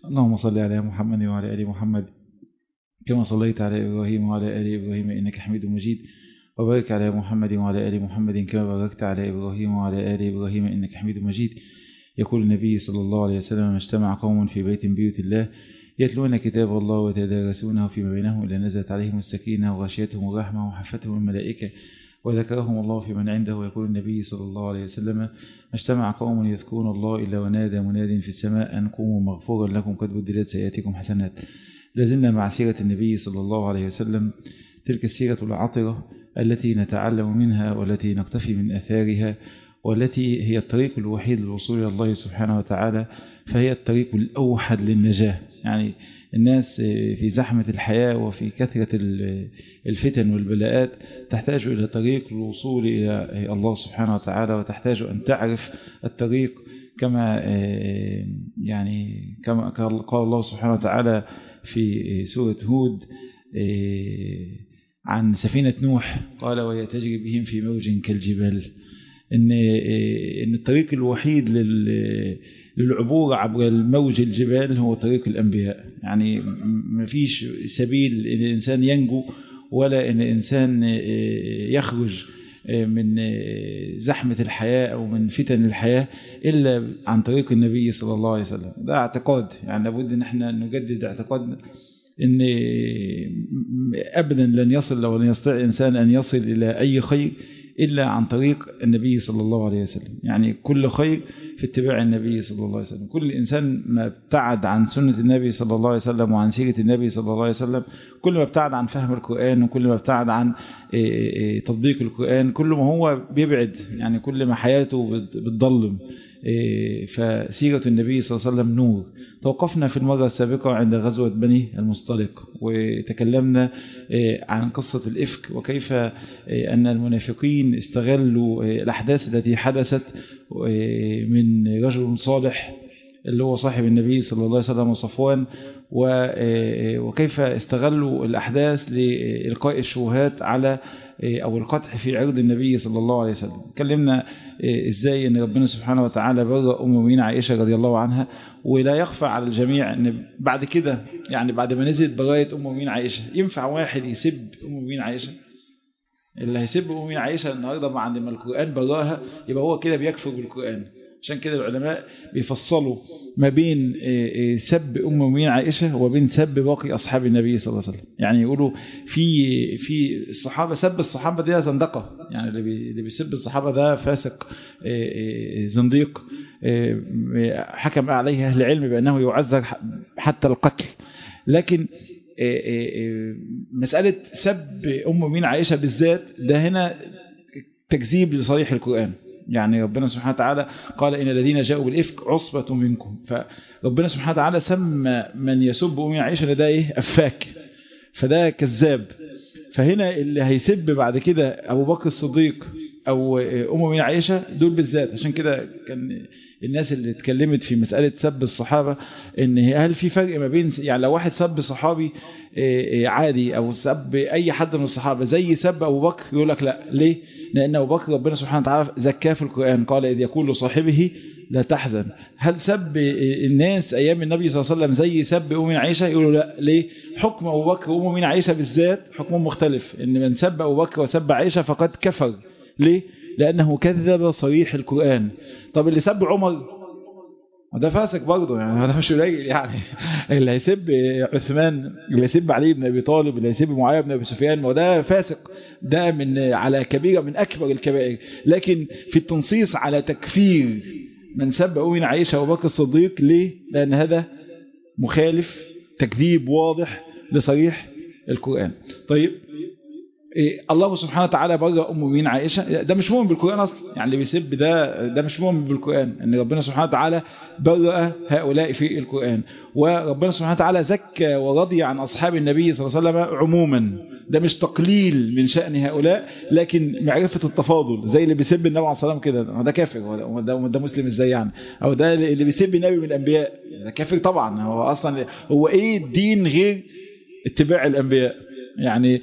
اللهم صل على محمد وعلى آل محمد كما صليت على إبراهيم وعلى آل إبراهيم إنك حميد مجيد وبارك على محمد وعلى آل محمد كما باركت على إبراهيم وعلى آل إبراهيم إنك حميد مجيد يقول النبي صلى الله عليه وسلم ما اجتمع قوم في بيت بيوت الله يتلون كتاب الله وتدارسونه فيما بينهم إلا نزلت عليهم السكينة وغشيتهم الرحمة وحفتهم الملائكة وذكرهم الله في من عنده ويقول النبي صلى الله عليه وسلم ما اجتمع قوم يذكرون الله إلا ونادى مناد في السماء أن قوموا مغفورا لكم قد بدلت سيئاتكم حسنات لازلنا مع سيرة النبي صلى الله عليه وسلم تلك السيرة العطرة التي نتعلم منها والتي نقتفي من أثارها والتي هي الطريق الوحيد للوصول إلى الله سبحانه وتعالى فهي الطريق الأوحد للنجاة يعني الناس في زحمة الحياة وفي كثرة الفتن والبلاءات تحتاج إلى طريق الوصول إلى الله سبحانه وتعالى وتحتاج أن تعرف الطريق كما يعني كما قال الله سبحانه وتعالى في سورة هود عن سفينة نوح قال وهي تجري بهم في موج كالجبال إن إن الطريق الوحيد للعبور عبر الموج الجبال هو طريق الأنبياء يعني ما فيش سبيل إن الإنسان ينجو ولا إن الإنسان يخرج من زحمة الحياة أو من فتن الحياة إلا عن طريق النبي صلى الله عليه وسلم ده اعتقاد يعني لابد أن احنا نجدد اعتقادنا ان ابدا لن يصل ولن يستطيع الانسان ان يصل الى اي خير الا عن طريق النبي صلى الله عليه وسلم يعني كل خير في اتباع النبي صلى الله عليه وسلم كل انسان ما ابتعد عن سنه النبي صلى الله عليه وسلم وعن سيره النبي صلى الله عليه وسلم كل ما ابتعد عن فهم القران وكل ما ابتعد عن تطبيق القران كل ما هو بيبعد يعني كل ما حياته بتضلم فسيرة النبي صلى الله عليه وسلم نور توقفنا في المرة السابقة عند غزوة بني المصطلق وتكلمنا عن قصة الإفك وكيف أن المنافقين استغلوا الأحداث التي حدثت من رجل صالح اللي هو صاحب النبي صلى الله عليه وسلم وصفوان وكيف استغلوا الأحداث لإلقاء الشبهات على أو القطع في عرض النبي صلى الله عليه وسلم تكلمنا إزاي أن ربنا سبحانه وتعالى برأ أم المؤمنين عائشة رضي الله عنها ولا يخفى على الجميع أن بعد كده يعني بعد ما نزلت براية أم المؤمنين عائشة ينفع واحد يسب أم المؤمنين عائشة اللي هيسب أم المؤمنين عائشة النهاردة بعد ما القرآن براها يبقى هو كده بيكفر بالقرآن عشان كده العلماء بيفصلوا ما بين سب أم المؤمنين عائشة وبين سب باقي أصحاب النبي صلى الله عليه وسلم يعني يقولوا في في الصحابة سب الصحابة دي زندقة يعني اللي بيسب الصحابة ده فاسق زنديق حكم عليه أهل العلم بأنه يعذر حتى القتل لكن مسألة سب أم المؤمنين عائشة بالذات ده هنا تكذيب لصريح القرآن يعني ربنا سبحانه وتعالى قال إن الذين جاءوا بالإفك عصبة منكم فربنا سبحانه وتعالى سمى من يسب أمي عائشة ده إيه أفاك فده كذاب فهنا اللي هيسب بعد كده أبو بكر الصديق أو أم من عائشة دول بالذات عشان كده كان الناس اللي اتكلمت في مسألة سب الصحابة ان هل في فرق ما بين يعني لو واحد سب صحابي عادي او سب اي حد من الصحابة زي سب ابو بكر يقول لك لا ليه لان ابو بكر ربنا سبحانه وتعالى زكاه في القرآن قال اذ يقول لصاحبه لا تحزن هل سب الناس ايام النبي صلى الله عليه وسلم زي سب ام عائشة يقولوا لا ليه حكم ابو بكر وام من عائشة بالذات حكم مختلف ان من سب ابو بكر وسب عائشة فقد كفر ليه لأنه كذب صريح القرآن طب اللي سب عمر وده فاسق برضه يعني هذا مش قليل يعني اللي هيسب عثمان اللي هيسب علي بن ابي طالب اللي هيسب معاويه بن ابي سفيان وده فاسق ده من على كبيره من اكبر الكبائر لكن في التنصيص على تكفير من سب امنا عائشه وابو بكر الصديق ليه؟ لان هذا مخالف تكذيب واضح لصريح القران طيب إيه الله سبحانه وتعالى برأ أم مين عائشة ده مش مؤمن بالقرآن أصلا يعني اللي بيسب ده ده مش مؤمن بالقرآن أن ربنا سبحانه وتعالى برأ هؤلاء في القرآن وربنا سبحانه وتعالى زكى ورضي عن أصحاب النبي صلى الله عليه وسلم عموما ده مش تقليل من شأن هؤلاء لكن معرفة التفاضل زي اللي بيسب النبي عليه الصلاة والسلام كده ده كافر ده, ده مسلم ازاي يعني أو ده اللي بيسب النبي من الأنبياء ده كافر طبعا هو أصلا هو إيه الدين غير اتباع الأنبياء يعني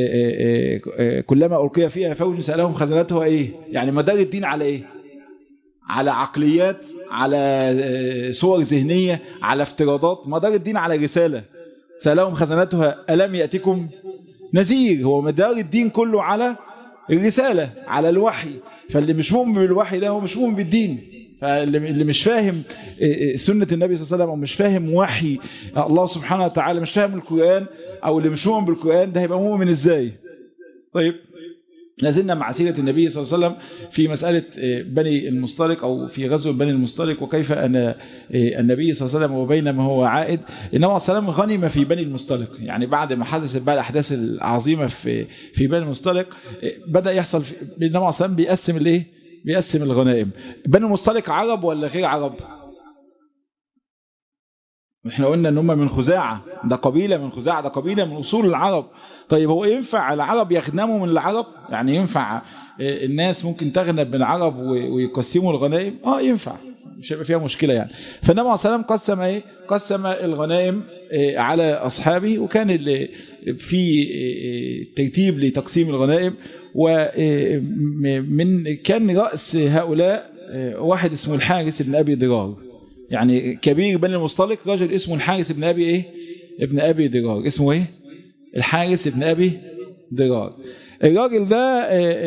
كلما ألقي فيها فوج سألهم خزنتها إيه يعني مدار الدين على إيه على عقليات على صور ذهنية على افتراضات مدار الدين على رسالة سألهم خزنتها ألم يأتكم نذير هو مدار الدين كله على الرسالة على الوحي فاللي مش مؤمن بالوحي ده هو مش مؤمن بالدين فاللي مش فاهم سنة النبي صلى الله عليه وسلم أو مش فاهم وحي الله سبحانه وتعالى مش فاهم القرآن أو اللي مش مؤمن بالقرآن ده هيبقى مؤمن إزاي طيب لازلنا مع سيرة النبي صلى الله عليه وسلم في مسألة بني المصطلق أو في غزو بني المصطلق وكيف أن النبي صلى الله عليه وسلم وبينما هو عائد إنما السلام غنم في بني المصطلق يعني بعد ما حدثت بقى الأحداث العظيمة في في بني المصطلق بدأ يحصل النبي السلام بيقسم الإيه؟ بيقسم الغنائم بني المصطلق عرب ولا غير عرب؟ احنا قلنا ان هم من خزاعة ده قبيلة من خزاعة ده قبيلة من اصول العرب طيب هو ينفع العرب يغنموا من العرب يعني ينفع الناس ممكن تغنم من العرب ويقسموا الغنائم اه ينفع مش هيبقى فيها مشكلة يعني فالنبي عليه السلام قسم ايه قسم الغنائم على اصحابه وكان في ترتيب لتقسيم الغنائم ومن كان رأس هؤلاء واحد اسمه الحارث بن ابي ضرار يعني كبير بني المصطلق رجل اسمه الحارث بن أبي إيه ابن أبي درار اسمه إيه الحارث بن أبي درار الراجل ده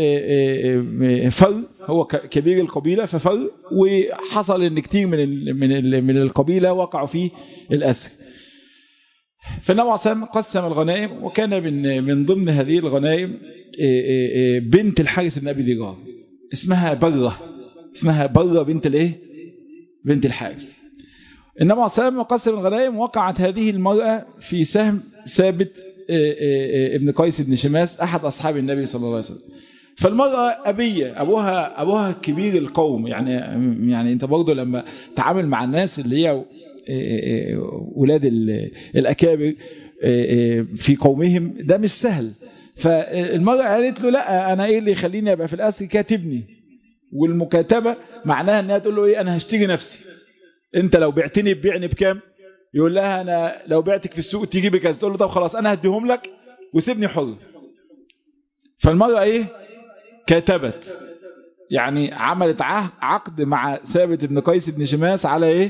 فر هو كبير القبيلة ففر وحصل ان كتير من من من القبيلة وقعوا في الأسر فالنبي عليه الصلاة قسم الغنائم وكان من من ضمن هذه الغنائم بنت الحارث بن أبي درار اسمها برة اسمها برة بنت الايه بنت الحارث النبي عليه الصلاة والسلام قسم الغنائم وقعت هذه المرأة في سهم ثابت ابن قيس بن شماس أحد أصحاب النبي صلى الله عليه وسلم فالمرأة أبية أبوها أبوها كبير القوم يعني يعني أنت برضه لما تعامل مع الناس اللي هي ولاد الأكابر في قومهم ده مش سهل فالمرأة قالت له لا أنا إيه اللي يخليني أبقى في الأسر كاتبني والمكاتبة معناها انها تقول له ايه انا هشتري نفسي انت لو بعتني ببيعني بكام يقول لها انا لو بعتك في السوق تيجي بكذا تقول له طب خلاص انا هديهم لك وسيبني حر فالمرأة ايه كاتبت يعني عملت عقد مع ثابت بن قيس بن شماس على ايه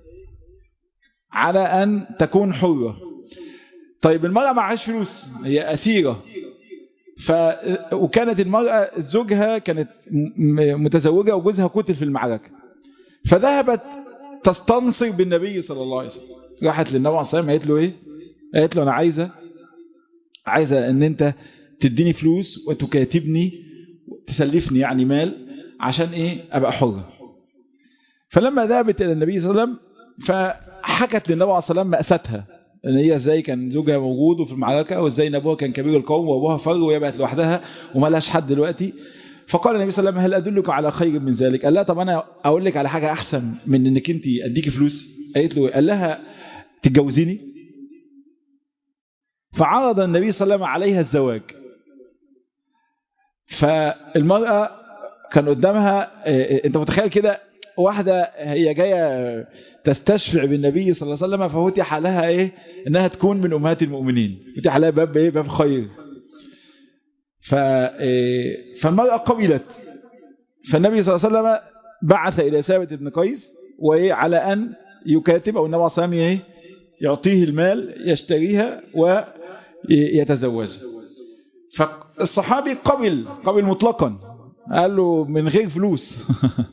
على ان تكون حرة طيب المرأة معهاش فلوس هي أسيرة ف وكانت المرأة زوجها كانت متزوجة وجوزها قتل في المعركة فذهبت تستنصر بالنبي صلى الله عليه وسلم راحت للنبي عليه الصلاة والسلام قالت له ايه قالت له انا عايزة عايزة ان انت تديني فلوس وتكاتبني تسلفني يعني مال عشان ايه ابقى حرة فلما ذهبت الى النبي صلى الله عليه وسلم فحكت للنبي عليه الصلاة والسلام مأساتها ان هي ازاي كان زوجها موجود وفي المعركة وازاي ان ابوها كان كبير القوم وابوها فر وهي بقت لوحدها وما لهاش حد دلوقتي فقال النبي صلى الله عليه وسلم هل ادلك على خير من ذلك قال لها طب انا اقول لك على حاجة احسن من انك انت اديكي فلوس قالت له قال لها تتجوزيني فعرض النبي صلى الله عليه وسلم عليها الزواج فالمرأة كان قدامها انت متخيل كده واحدة هي جاية تستشفع بالنبي صلى الله عليه وسلم ففتح لها ايه انها تكون من امهات المؤمنين فتح لها باب ايه باب خير ف فالمرأة قبلت فالنبي صلى الله عليه وسلم بعث الى ثابت بن قيس وايه على ان يكاتب او النبي صلى الله عليه وسلم يعطيه المال يشتريها ويتزوجها فالصحابي قبل قبل مطلقا قال له من غير فلوس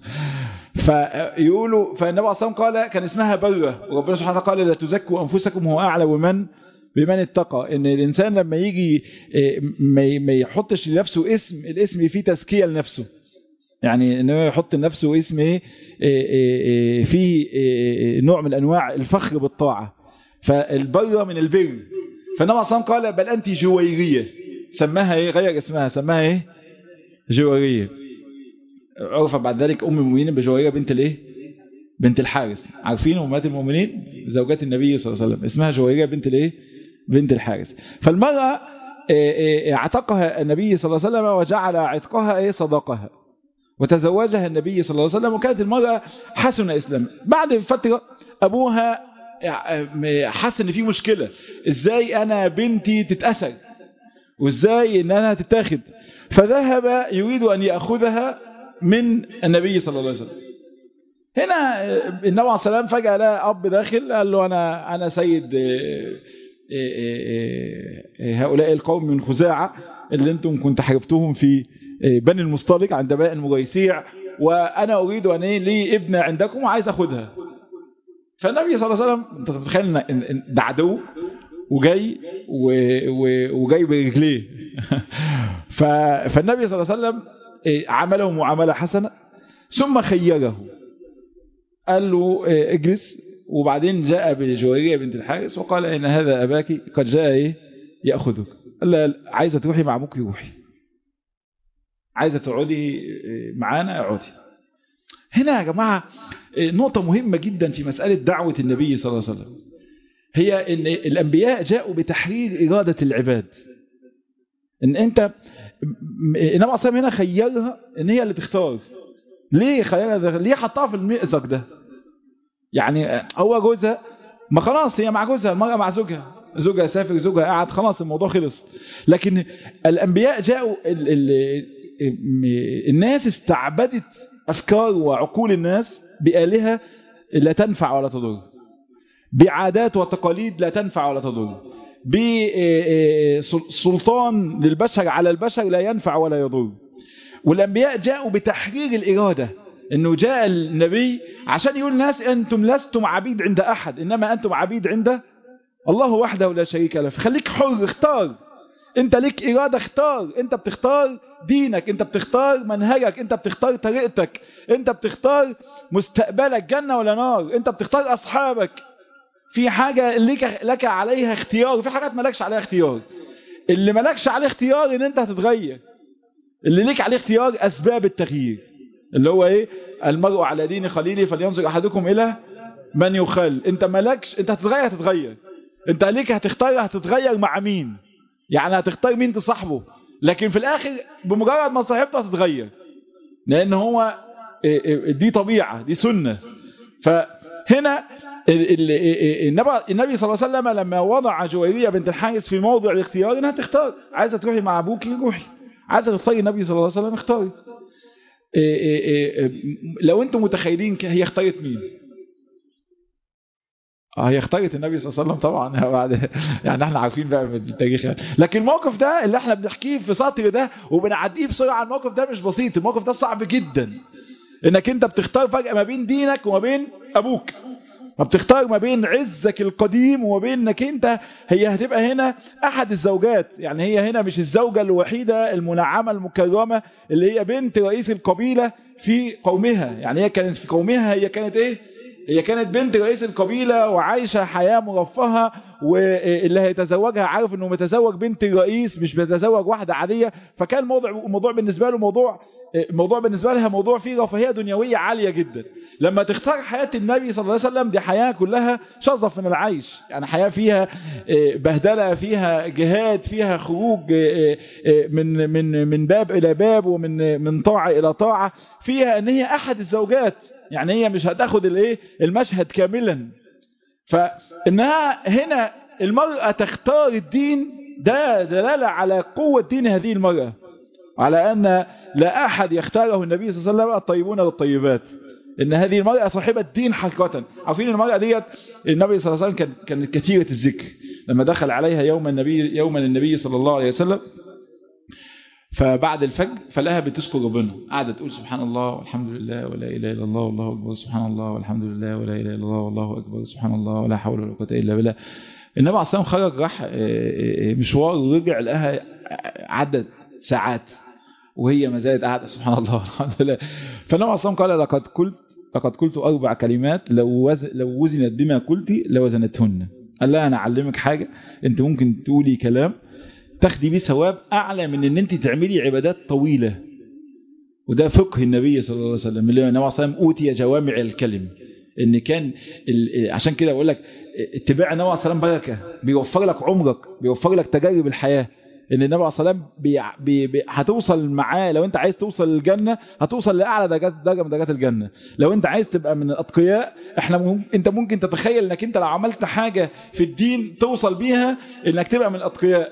فيقولوا فالنبي عليه الصلاه قال كان اسمها بره وربنا سبحانه قال لا تزكوا انفسكم هو اعلم بمن بمن اتقى ان الانسان لما يجي ما يحطش لنفسه اسم الاسم فيه تزكيه لنفسه يعني ان هو يحط لنفسه اسم ايه فيه نوع من انواع الفخر بالطاعه فالبره من البر فالنبي عليه الصلاه قال بل انت جويريه سماها ايه غير اسمها سماها ايه جويريه عرف بعد ذلك ام المؤمنين بجويريه بنت الايه بنت الحارث عارفين امهات المؤمنين زوجات النبي صلى الله عليه وسلم اسمها جويريه بنت الايه بنت الحارث فالمراه اعتقها النبي صلى الله عليه وسلم وجعل عتقها ايه صداقها وتزوجها النبي صلى الله عليه وسلم وكانت المرأة حسن إسلام بعد فترة أبوها حس ان في مشكلة ازاي انا بنتي تتأثر وازاي ان انا تتاخد فذهب يريد ان يأخذها من النبي صلى الله عليه وسلم هنا النبي عليه السلام فجأة لقى أب داخل قال له أنا أنا سيد هؤلاء القوم من خزاعة اللي انتم كنت حاربتوهم في بني المصطلق عند باء المجيسيع وأنا أريد أن لي ابنة عندكم وعايز أخدها فالنبي صلى الله عليه وسلم انت تتخيل ان ده عدو وجاي وجاي برجليه فالنبي صلى الله عليه وسلم عمله معاملة حسنة ثم خيره قال له اجلس وبعدين جاء بجويرية بنت الحارس وقال ان هذا اباك قد جاء ايه ياخذك قال له عايزه تروحي مع ابوك روحي عايزه تقعدي معانا اقعدي هنا يا جماعه نقطه مهمه جدا في مساله دعوه النبي صلى الله عليه وسلم هي ان الانبياء جاءوا بتحرير اراده العباد ان انت النبي عليه هنا خيرها ان هي اللي تختار ليه خيرها ليه حطها في المأزق ده يعني هو جوزها ما خلاص هي مع جوزها المرأة مع زوجها زوجها سافر زوجها قاعد خلاص الموضوع خلص لكن الأنبياء جاءوا ال ال الناس استعبدت أفكار وعقول الناس بآلهة لا تنفع ولا تضر بعادات وتقاليد لا تنفع ولا تضر بسلطان للبشر على البشر لا ينفع ولا يضر والأنبياء جاءوا بتحرير الإرادة انه جاء النبي عشان يقول الناس انتم لستم عبيد عند احد انما انتم عبيد عند الله وحده لا شريك له فخليك حر اختار انت ليك اراده اختار انت بتختار دينك انت بتختار منهجك انت بتختار طريقتك انت بتختار مستقبلك جنه ولا نار انت بتختار اصحابك في حاجه لك لك عليها اختيار في حاجات مالكش عليها اختيار اللي مالكش عليه اختيار ان انت هتتغير اللي ليك عليه اختيار اسباب التغيير اللي هو ايه المرء على دين خليله فلينظر احدكم الى من يخل انت مالكش انت هتتغير هتتغير انت ليك هتختار هتتغير مع مين يعني هتختار مين تصاحبه لكن في الاخر بمجرد ما صاحبته هتتغير لان هو دي طبيعة دي سنة فهنا النبي صلى الله عليه وسلم لما وضع جويرية بنت الحارث في موضع الاختيار انها تختار عايزة تروحي مع ابوك روحي عايزة تختاري النبي صلى الله عليه وسلم اختاري إيه إيه إيه لو انتم متخيلين هي اختارت مين اه هي اختارت النبي صلى الله عليه وسلم طبعا بعد يعني احنا عارفين بقى من التاريخ يعني. لكن الموقف ده اللي احنا بنحكيه في سطر ده وبنعديه بسرعه الموقف ده مش بسيط الموقف ده صعب جدا انك انت بتختار فجاه ما بين دينك وما بين ابوك ما بتختار ما بين عزك القديم وما بين انك انت هي هتبقى هنا احد الزوجات يعني هي هنا مش الزوجة الوحيدة المنعمة المكرمة اللي هي بنت رئيس القبيلة في قومها يعني هي كانت في قومها هي كانت ايه هي كانت بنت رئيس القبيلة وعايشة حياة مرفهة واللي هيتزوجها عارف انه متزوج بنت الرئيس مش بيتزوج واحدة عادية فكان الموضوع الموضوع بالنسبة له موضوع الموضوع بالنسبة لها موضوع فيه رفاهية دنيوية عالية جدا لما تختار حياة النبي صلى الله عليه وسلم دي حياة كلها شظف من العيش يعني حياة فيها بهدلة فيها جهاد فيها خروج من من من باب إلى باب ومن من طاعة إلى طاعة فيها ان هي أحد الزوجات يعني هي مش هتاخد الايه المشهد كاملا فانها هنا المرأة تختار الدين ده دلالة على قوة دين هذه المرأة على أن لا أحد يختاره النبي صلى الله عليه وسلم الطيبون للطيبات إن هذه المرأة صاحبة دين حقيقة عارفين المرأة ديت النبي صلى الله عليه وسلم كانت كثيرة الذكر لما دخل عليها يوم النبي يوما النبي صلى الله عليه وسلم فبعد الفجر فلاها بتذكر ربنا قاعدة تقول سبحان الله والحمد لله ولا إله إلا الله والله أكبر سبحان الله والحمد لله ولا إله إلا الله والله أكبر سبحان الله ولا حول ولا قوة إلا بالله النبي عليه الصلاة والسلام خرج راح مشوار ورجع لقاها عدد ساعات وهي ما زالت قاعدة سبحان الله والحمد لله فالنبي عليه الصلاة قال لقد قلت لقد قلت أربع كلمات لو وزن لو وزنت بما قلت لوزنتهن قال لها أنا أعلمك حاجة أنت ممكن تقولي كلام تاخدي بيه ثواب أعلى من أن أنت تعملي عبادات طويلة وده فقه النبي صلى الله عليه وسلم اللي النبي صلى الله عليه وسلم أوتي جوامع الكلم ان كان عشان كده اقول لك اتباع النبي عليه الصلاه والسلام بركه بيوفر لك عمرك بيوفر لك تجارب الحياه ان النبي عليه الصلاه والسلام بي بي بي هتوصل معاه لو انت عايز توصل للجنه هتوصل لاعلى درجات درجه من درجات الجنه لو انت عايز تبقى من الاتقياء احنا مهم انت ممكن تتخيل انك انت لو عملت حاجه في الدين توصل بيها انك تبقى من الاتقياء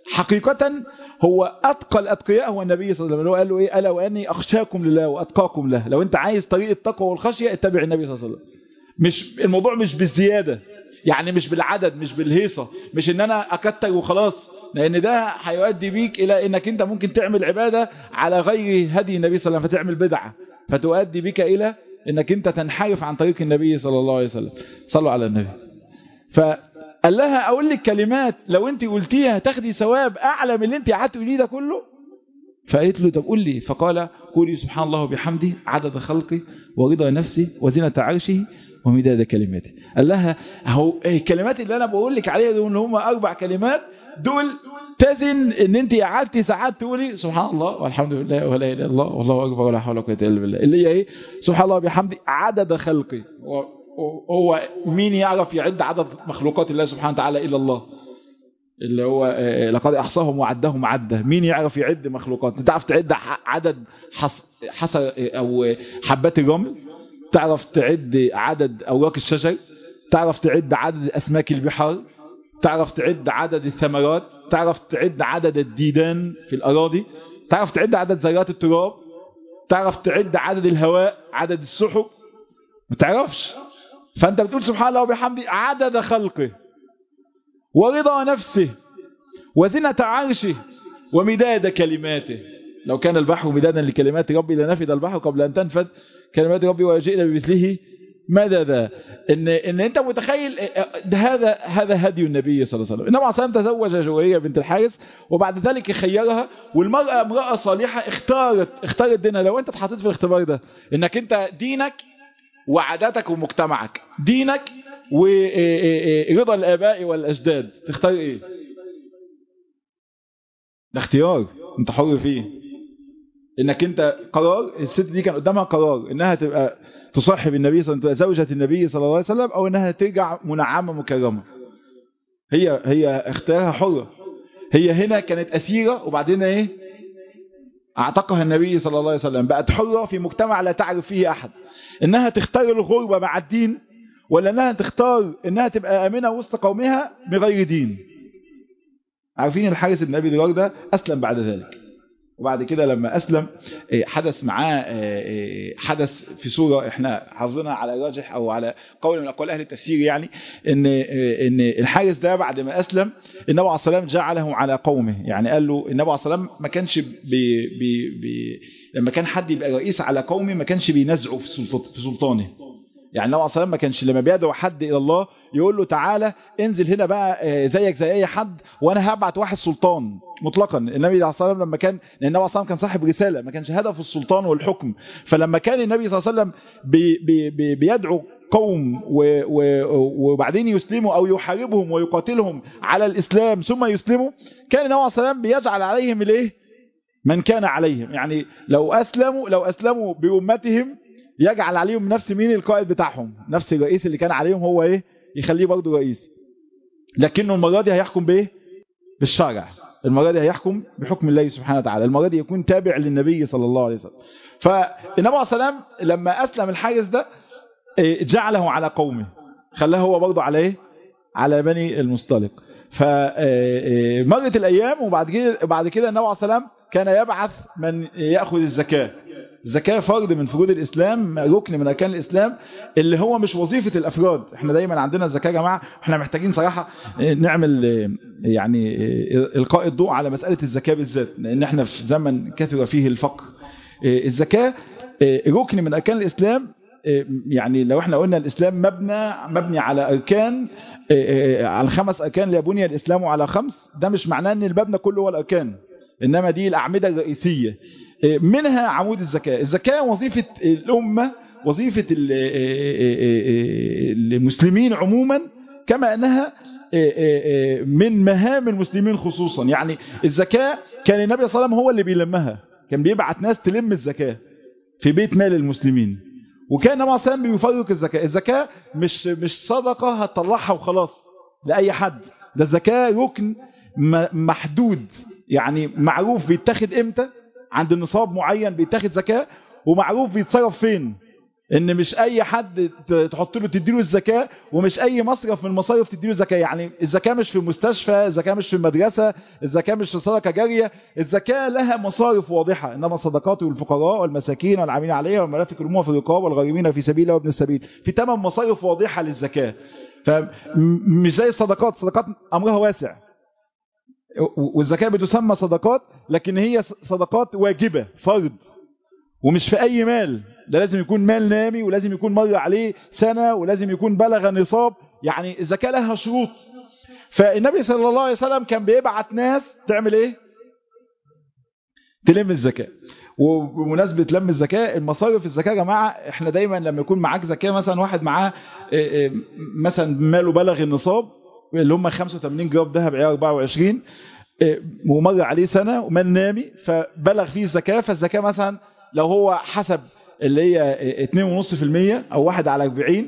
حقيقة هو أتقى الأتقياء هو النبي صلى الله عليه وسلم هو قال له إيه ألا وأني أخشاكم لله وأتقاكم له لو أنت عايز طريق التقوى والخشية اتبع النبي صلى الله عليه وسلم مش الموضوع مش بالزيادة يعني مش بالعدد مش بالهيصة مش ان انا اكتر وخلاص لان ده هيؤدي بيك الى انك انت ممكن تعمل عبادة على غير هدي النبي صلى الله عليه وسلم فتعمل بدعة فتؤدي بك الى انك انت تنحرف عن طريق النبي صلى الله عليه وسلم صلوا على النبي فقال لها اقول لك كلمات لو انت قلتيها تاخدي ثواب اعلى من اللي انت قعدت تقوليه ده كله فقالت له طب قول لي فقال قولي سبحان الله وبحمده عدد خلقي ورضا نفسي وزنة عرشه ومداد كلماته قال لها اهو الكلمات اللي انا بقول لك عليها دول هم اربع كلمات دول تزن ان انت قعدتي ساعات تقولي سبحان الله والحمد لله ولا اله الا الله والله اكبر ولا حول ولا قوه الا بالله اللي هي ايه سبحان الله وبحمده عدد خلقي هو مين يعرف يعد عدد مخلوقات الله سبحانه وتعالى الا الله اللي هو لقد احصاهم وعدهم عده مين يعرف يعد مخلوقات تعرف تعد عدد حص حص او حبات الرمل تعرف تعد عدد اوراق الشجر تعرف تعد عدد اسماك البحار تعرف تعد عدد الثمرات تعرف تعد عدد الديدان في الاراضي تعرف تعد عدد ذرات التراب تعرف تعد عدد الهواء عدد السحب ما تعرفش فانت بتقول سبحان الله وبحمده عدد خلقه ورضا نفسه وزنة عرشه ومداد كلماته لو كان البحر مدادا لكلمات ربي لنفد البحر قبل أن تنفد كلمات ربي ويجئنا بمثله مددا ان ان انت متخيل ده هذا هذا هدي النبي صلى الله عليه وسلم النبي عليه الصلاه تزوج جويريه بنت الحارث وبعد ذلك خيرها والمراه امراه صالحه اختارت اختارت دينها لو انت اتحطيت في الاختبار ده انك انت دينك وعاداتك ومجتمعك دينك ورضا الآباء والأجداد تختار ايه ده اختيار انت حر فيه انك انت قرار الست دي كان قدامها قرار انها تبقى تصاحب النبي صلى الله عليه وسلم زوجة النبي صلى الله عليه وسلم او انها ترجع منعمة مكرمة هي هي اختيارها حرة هي هنا كانت أسيرة وبعدين ايه اعتقها النبي صلى الله عليه وسلم بقت حرة في مجتمع لا تعرف فيه احد انها تختار الغربة مع الدين ولا انها تختار انها تبقى امنة وسط قومها بغير دين عارفين الحارس بن ابي دينار ده اسلم بعد ذلك وبعد كده لما اسلم حدث معاه حدث في سورة احنا حافظينها على راجح او على قول من اقوال اهل التفسير يعني ان ان الحارس ده بعد ما اسلم النبي عليه الصلاه والسلام جعله على قومه يعني قال له النبي عليه الصلاه والسلام ما كانش بي بي بي لما كان حد يبقى رئيس على قومه ما كانش بينزعه في في سلطانه يعني النبي عليه الصلاه ما كانش لما بيدعو حد الى الله يقول له تعالى انزل هنا بقى زيك زي اي حد وانا هبعت واحد سلطان مطلقا النبي عليه الصلاه والسلام لما كان لان النبي عليه الصلاه كان صاحب رساله ما كانش هدفه السلطان والحكم فلما كان النبي صلى الله عليه وسلم بي بي بي بيدعو قوم وبعدين يسلموا او يحاربهم ويقاتلهم على الاسلام ثم يسلموا كان النبي عليه الصلاه والسلام بيجعل عليهم الايه من كان عليهم يعني لو اسلموا لو اسلموا بامتهم يجعل عليهم نفس مين القائد بتاعهم نفس الرئيس اللي كان عليهم هو ايه يخليه برضه رئيس لكنه المرة دي هيحكم بايه بالشرع المرة دي هيحكم بحكم الله سبحانه وتعالى المرة دي يكون تابع للنبي صلى الله عليه وسلم فالنبي عليه السلام لما أسلم الحارس ده جعله على قومه خلاه هو برضه على ايه على بني المصطلق فمرت الأيام وبعد كده بعد كده النبي عليه السلام كان يبعث من يأخذ الزكاة الزكاة فرض من فروض الإسلام ركن من أركان الإسلام اللي هو مش وظيفة الأفراد احنا دايما عندنا الزكاة يا جماعة احنا محتاجين صراحة نعمل يعني إلقاء الضوء على مسألة الزكاة بالذات لأن احنا في زمن كثر فيه الفقر الزكاة ركن من أركان الإسلام يعني لو احنا قلنا الإسلام مبنى مبني على أركان على خمس أركان ليبني الإسلام على خمس ده مش معناه أن المبنى كله هو الأركان إنما دي الأعمدة الرئيسية منها عمود الزكاة الزكاة وظيفة الأمة وظيفة المسلمين عموما كما أنها من مهام المسلمين خصوصا يعني الزكاة كان النبي صلى الله عليه وسلم هو اللي بيلمها كان بيبعت ناس تلم الزكاة في بيت مال المسلمين وكان النبي صلى الله عليه وسلم بيفرق الزكاة الزكاة مش مش صدقة هتطلعها وخلاص لأي حد ده الزكاة ركن محدود يعني معروف بيتاخد امتى عند النصاب معين بيتاخد زكاة ومعروف بيتصرف فين ان مش اي حد تحط له تديله الزكاه ومش اي مصرف من المصارف تديله زكاه يعني الزكاه مش في مستشفى الزكاه مش في مدرسه الزكاه مش في صدقه جاريه الزكاه لها مصارف واضحه انما الصدقات للفقراء والمساكين والعاملين عليها والملافك الامور في الرقاب والغارمين في سبيل الله وابن السبيل في ثمان مصارف واضحه للزكاه فمش زي الصدقات الصدقات امرها واسع والزكاه بتسمى صدقات لكن هي صدقات واجبه فرض ومش في اي مال ده لازم يكون مال نامي ولازم يكون مر عليه سنة ولازم يكون بلغ نصاب يعني الزكاة لها شروط فالنبي صلى الله عليه وسلم كان بيبعت ناس تعمل ايه تلم الزكاة وبمناسبة لم الزكاة المصارف الزكاة يا جماعة احنا دايما لما يكون معاك زكاة مثلا واحد معاه مثلا ماله بلغ النصاب اللي هم 85 جرام ذهب عيار 24 ومر عليه سنة ومال نامي فبلغ فيه الزكاة فالزكاة مثلا لو هو حسب اللي هي 2.5% او واحد على 40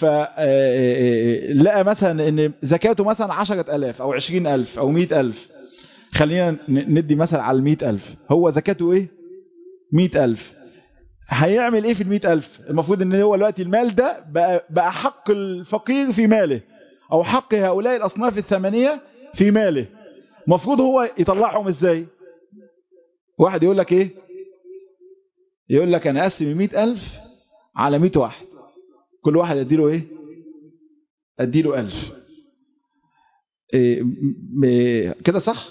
فلقى مثلا ان زكاته مثلا 10000 او 20000 او 100000 خلينا ندي مثلا على 100000 هو زكاته ايه 100000 هيعمل ايه في ال 100000 المفروض ان هو دلوقتي المال ده بقى, بقى حق الفقير في ماله او حق هؤلاء الاصناف الثمانيه في ماله المفروض هو يطلعهم ازاي واحد يقول لك ايه يقول لك انا اقسم المئة الف على مئة واحد كل واحد اديله ايه اديله الف إيه كده صح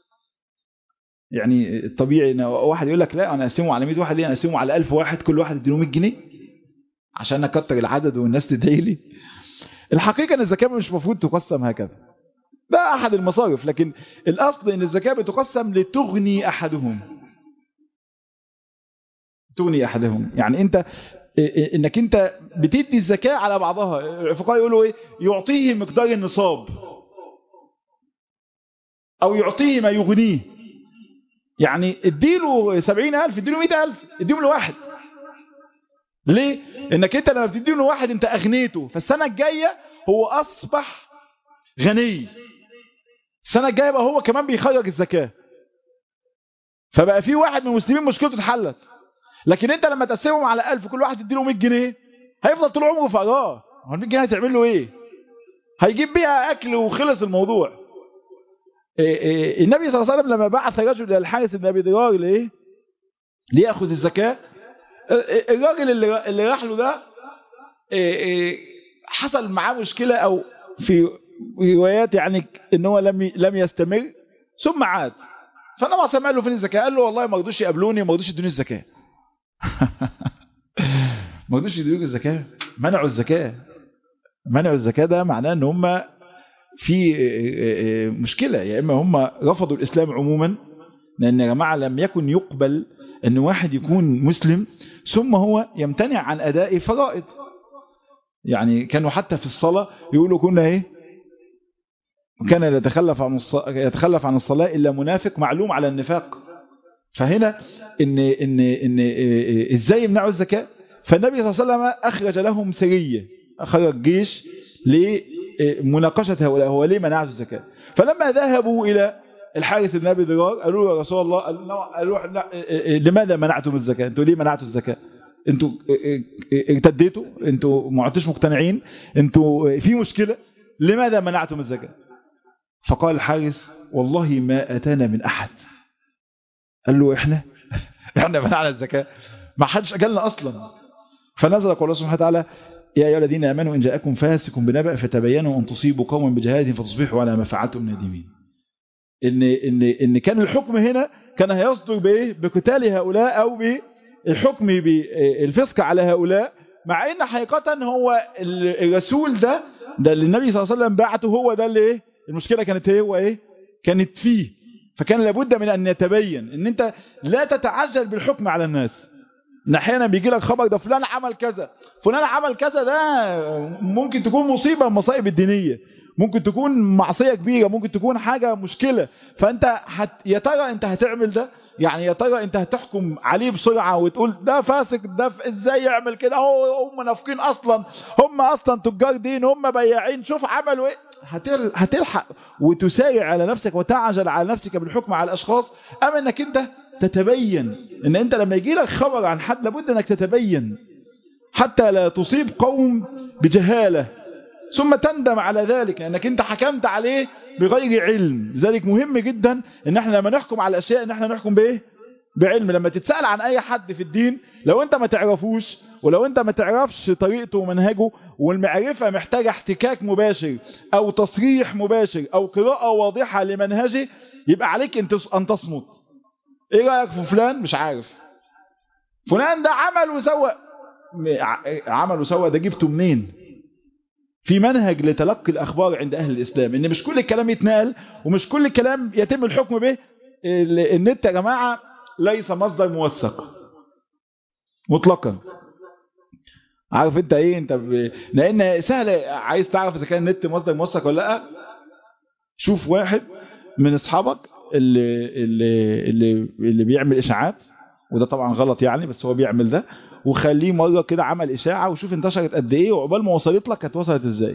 يعني الطبيعي ان واحد يقول لك لا انا اقسمه على 100 واحد ليه انا اقسمه على 1000 واحد كل واحد اديله 100 جنيه عشان اكتر العدد والناس تدعي لي الحقيقه ان الزكاه مش المفروض تقسم هكذا ده احد المصارف لكن الاصل ان الزكاه بتقسم لتغني احدهم تغني احدهم يعني انت انك انت بتدي الزكاه على بعضها الفقهاء يقولوا ايه يعطيه مقدار النصاب او يعطيه ما يغنيه يعني اديله سبعين الف اديله مئة الف اديهم لواحد ليه انك انت لما بتديله لواحد انت اغنيته فالسنة الجاية هو اصبح غني السنة الجاية بقى هو كمان بيخرج الزكاة فبقى في واحد من المسلمين مشكلته اتحلت لكن انت لما تقسمهم على ألف كل واحد تديله 100 جنيه هيفضل طول عمره فقراه هو ال 100 جنيه هتعمل له ايه هيجيب بيها اكل وخلص الموضوع إيه إيه النبي صلى الله عليه وسلم لما بعث رجل الى الحارث بن ابي درار لايه لياخذ الزكاه الراجل اللي اللي راح له ده إيه حصل معاه مشكله او في روايات يعني ان هو لم لم يستمر ثم عاد فالنبي صلى قال له فين الزكاه قال له والله ما رضوش يقابلوني ما رضوش يدوني الزكاه ما رضوش يدوني الزكاه منعوا الزكاه منعوا الزكاه ده معناه ان هم في مشكلة يا إما هم رفضوا الإسلام عموما لأن يا جماعة لم يكن يقبل أن واحد يكون مسلم ثم هو يمتنع عن أداء فرائض يعني كانوا حتى في الصلاة يقولوا كنا إيه كان يتخلف عن يتخلف عن الصلاة إلا منافق معلوم على النفاق فهنا إن إن إن إزاي يمنعوا الزكاة فالنبي صلى الله عليه وسلم أخرج لهم سرية أخرج جيش لمناقشة هؤلاء هو ليه منعت الزكاة فلما ذهبوا إلى الحارث بن ابي ضرار قالوا له يا رسول الله قالوا لماذا منعتم الزكاة انتوا ليه منعتوا الزكاة انتوا ارتديتوا انتوا ما عدتوش مقتنعين انتوا في مشكلة لماذا منعتم الزكاة فقال الحارث والله ما أتانا من أحد قال له إحنا إحنا منعنا الزكاة ما حدش أجلنا أصلا فنزل قول الله سبحانه وتعالى يا أيها الذين آمنوا إن جاءكم فاسق بنبأ فتبينوا أن تصيبوا قوما بجهالة فتصبحوا على ما فعلتم نادمين إن, إن, إن كان الحكم هنا كان هيصدر بإيه بقتال هؤلاء أو بالحكم بالفسق على هؤلاء مع إن حقيقة هو الرسول ده ده اللي النبي صلى الله عليه وسلم بعته هو ده اللي إيه المشكلة كانت إيه هو إيه كانت فيه فكان لابد من أن يتبين إن أنت لا تتعجل بالحكم على الناس ان احيانا بيجي لك خبر ده فلان عمل كذا فلان عمل كذا ده ممكن تكون مصيبة من المصائب الدينية ممكن تكون معصية كبيرة ممكن تكون حاجة مشكلة فانت هت... يا ترى انت هتعمل ده يعني يا ترى انت هتحكم عليه بسرعة وتقول ده فاسق ده ف... ازاي يعمل كده هو هم منافقين اصلا هم اصلا تجار دين هم بياعين شوف عملوا ايه هتل... هتلحق وتسارع على نفسك وتعجل على نفسك بالحكم على الاشخاص ام انك انت تتبين ان انت لما يجي لك خبر عن حد لابد انك تتبين حتى لا تصيب قوم بجهالة ثم تندم على ذلك لأنك أنت حكمت عليه بغير علم ذلك مهم جدا ان احنا لما نحكم على الاشياء ان احنا نحكم بايه بعلم لما تتسأل عن اي حد في الدين لو انت ما تعرفوش ولو انت ما تعرفش طريقته ومنهجه والمعرفة محتاجة احتكاك مباشر او تصريح مباشر او قراءة واضحة لمنهجه يبقى عليك ان تصمت ايه رأيك في فلان مش عارف فلان ده عمل وسوى عمل وسوى ده جبته منين في منهج لتلقي الأخبار عند أهل الإسلام إن مش كل الكلام يتنقل ومش كل الكلام يتم الحكم به النت يا جماعة ليس مصدر موثق مطلقا عارف انت ايه انت ب... لان سهل عايز تعرف اذا كان النت مصدر موثق ولا لا شوف واحد من اصحابك اللي اللي اللي, اللي بيعمل اشاعات وده طبعا غلط يعني بس هو بيعمل ده وخليه مرة كده عمل إشاعة وشوف انتشرت قد إيه وعقبال ما وصلت لك كانت وصلت إزاي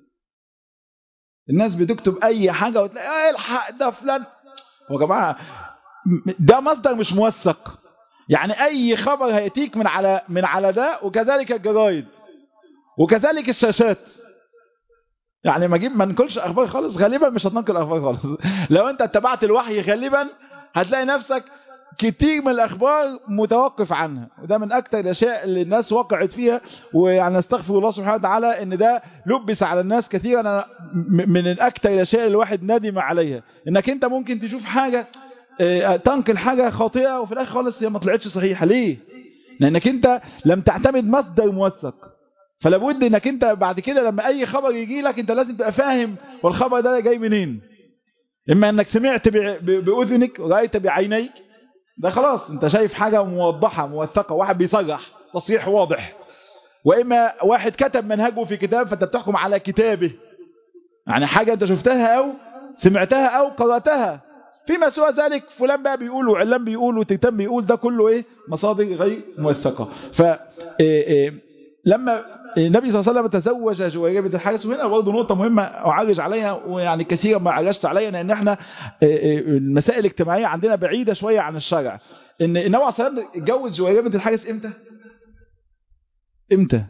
الناس بتكتب أي حاجة وتلاقي ايه الحق ده فلان هو يا جماعة ده مصدر مش موثق يعني أي خبر هيأتيك من على من على ده وكذلك الجرايد وكذلك الشاشات يعني ما اجيب ما ننقلش اخبار خالص غالبا مش هتنقل اخبار خالص لو انت اتبعت الوحي غالبا هتلاقي نفسك كتير من الأخبار متوقف عنها وده من أكتر الأشياء اللي الناس وقعت فيها ويعني استغفر الله سبحانه وتعالى إن ده لبس على الناس كثيرا أنا من الأكتر الأشياء اللي الواحد ندم عليها إنك أنت ممكن تشوف حاجة تنقل حاجة خاطئة وفي الآخر خالص هي ما طلعتش صحيحة ليه؟ لأنك أنت لم تعتمد مصدر موثق فلا بد انك انت بعد كده لما اي خبر يجي لك انت لازم تبقى فاهم والخبر ده جاي منين اما انك سمعت باذنك ورأيت بعينيك ده خلاص انت شايف حاجة موضحة موثقة واحد بيصرح تصريح واضح واما واحد كتب منهجه في كتاب فانت بتحكم على كتابه يعني حاجة انت شفتها او سمعتها او قرأتها فيما سوى ذلك فلان بقى بيقول وعلان بيقول وتيتان بيقول ده كله ايه مصادر غير موثقة ف لما النبي صلى الله عليه وسلم تزوج جويرية بنت الحارث وهنا برضه نقطة مهمة أعرج عليها ويعني كثيرا ما عرجت عليها لأن احنا المسائل الاجتماعية عندنا بعيدة شوية عن الشرع إن النبي عليه الصلاة والسلام اتجوز جويرية بنت الحارث إمتى؟ إمتى؟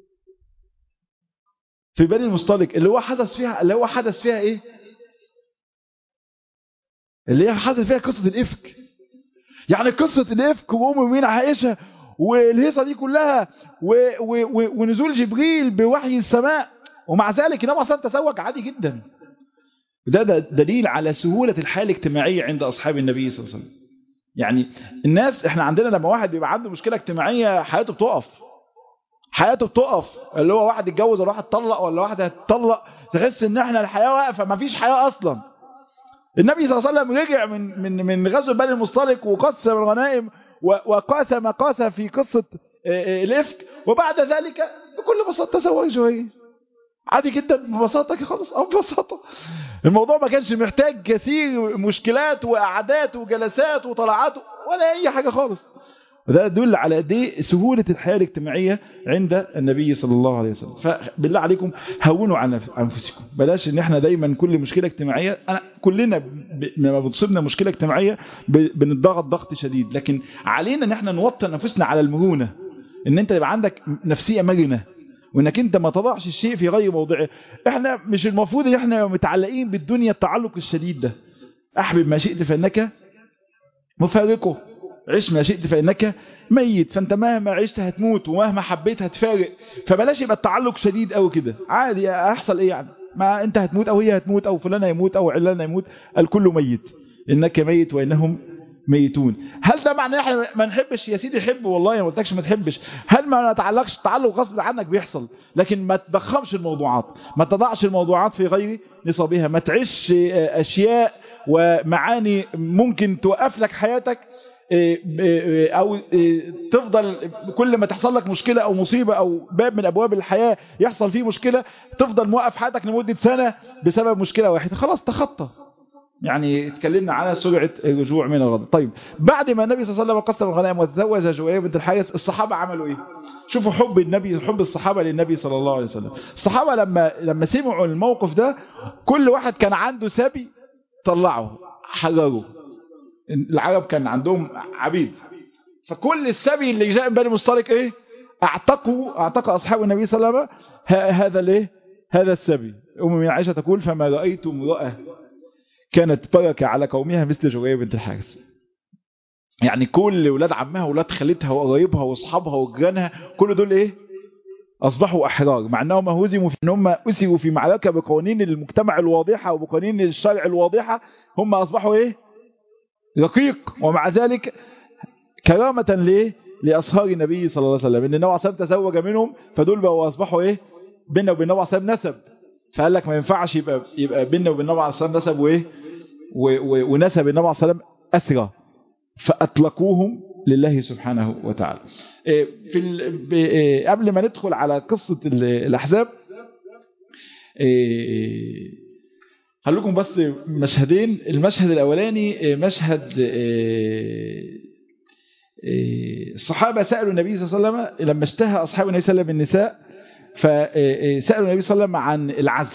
في بني المصطلق اللي هو حدث فيها اللي هو حدث فيها إيه؟ اللي هي حدث فيها قصة الإفك يعني قصة الإفك وأم مين عائشة والهيصة دي كلها و و و ونزول جبريل بوحي السماء ومع ذلك النبي اصلا تزوج عادي جدا ده, ده دليل على سهولة الحالة الاجتماعية عند أصحاب النبي صلى الله عليه وسلم يعني الناس احنا عندنا لما واحد بيبقى عنده مشكلة اجتماعية حياته بتقف حياته بتقف اللي هو واحد اتجوز ولا واحد طلق ولا واحد هتطلق تحس ان احنا الحياة واقفة ما فيش حياة اصلا النبي صلى الله عليه وسلم رجع من من من غزو بني المصطلق وقسم الغنائم وقاسم قاس في قصة الإفك وبعد ذلك بكل بساطة تزوج جويرية عادي جدا ببساطة خالص أو ببساطة الموضوع ما كانش محتاج كثير مشكلات وقعدات وجلسات وطلعات ولا أي حاجة خالص وده يدل على قد ايه سهولة الحياة الاجتماعية عند النبي صلى الله عليه وسلم فبالله عليكم هونوا على أنفسكم بلاش ان احنا دايما كل مشكلة اجتماعية أنا كلنا لما بتصيبنا مشكلة اجتماعية بنضغط ضغط شديد لكن علينا ان احنا نوطن انفسنا على المرونة ان انت يبقى عندك نفسية مرنة وانك انت ما تضعش الشيء في غير موضعه احنا مش المفروض ان احنا متعلقين بالدنيا التعلق الشديد ده احبب ما شئت فانك مفارقه عش ما شئت فإنك ميت فأنت مهما عشت هتموت ومهما حبيت هتفارق فبلاش يبقى التعلق شديد قوي كده عادي هيحصل ايه يعني ما انت هتموت او هي هتموت او فلان هيموت او علان هيموت الكل ميت انك ميت وانهم ميتون هل ده معناه احنا ما نحبش يا سيدي حب والله ما قلتكش ما تحبش هل ما نتعلقش التعلق غصب عنك بيحصل لكن ما تضخمش الموضوعات ما تضعش الموضوعات في غير نصابها ما تعيش اشياء ومعاني ممكن توقف لك حياتك او تفضل كل ما تحصل لك مشكلة او مصيبة او باب من ابواب الحياة يحصل فيه مشكلة تفضل موقف حياتك لمدة سنة بسبب مشكلة واحدة خلاص تخطى يعني اتكلمنا على سرعة الرجوع من الغضب طيب بعد ما النبي صلى الله عليه وسلم قسم الغنائم وتزوج جويرية بنت الحارث الصحابة عملوا ايه شوفوا حب النبي حب الصحابة للنبي صلى الله عليه وسلم الصحابة لما لما سمعوا الموقف ده كل واحد كان عنده سبي طلعه حرره العرب كان عندهم عبيد فكل السبي اللي جاء من بني مصطلق ايه اعتقوا اعتق اصحاب النبي صلى الله عليه وسلم هذا الايه هذا السبي ام من عائشه تقول فما رايت امراه كانت بركه على قومها مثل جريه بنت الحارث يعني كل ولاد عمها ولاد خالتها وقرايبها واصحابها وجيرانها كل دول ايه اصبحوا احرار مع انهم هزموا في ان هم اسروا في معركه بقوانين المجتمع الواضحه وبقوانين الشرع الواضحه هم اصبحوا ايه رقيق ومع ذلك كرامه ليه لاصهار النبي صلى الله عليه وسلم ان النبي عليه الصلاه تزوج منهم فدول بقوا اصبحوا ايه بيننا وبين النبي عليه نسب فقال لك ما ينفعش يبقى يبقى بيننا وبين النبي عليه الصلاه نسب وايه ونسب النبي عليه الصلاه اسرى فاطلقوهم لله سبحانه وتعالى في قبل ما ندخل على قصة الأحزاب هقول بس مشهدين المشهد الأولاني مشهد الصحابة سألوا النبي صلى الله عليه وسلم لما اشتهى أصحاب النبي صلى الله عليه وسلم النساء فسألوا النبي صلى الله عليه وسلم عن العزل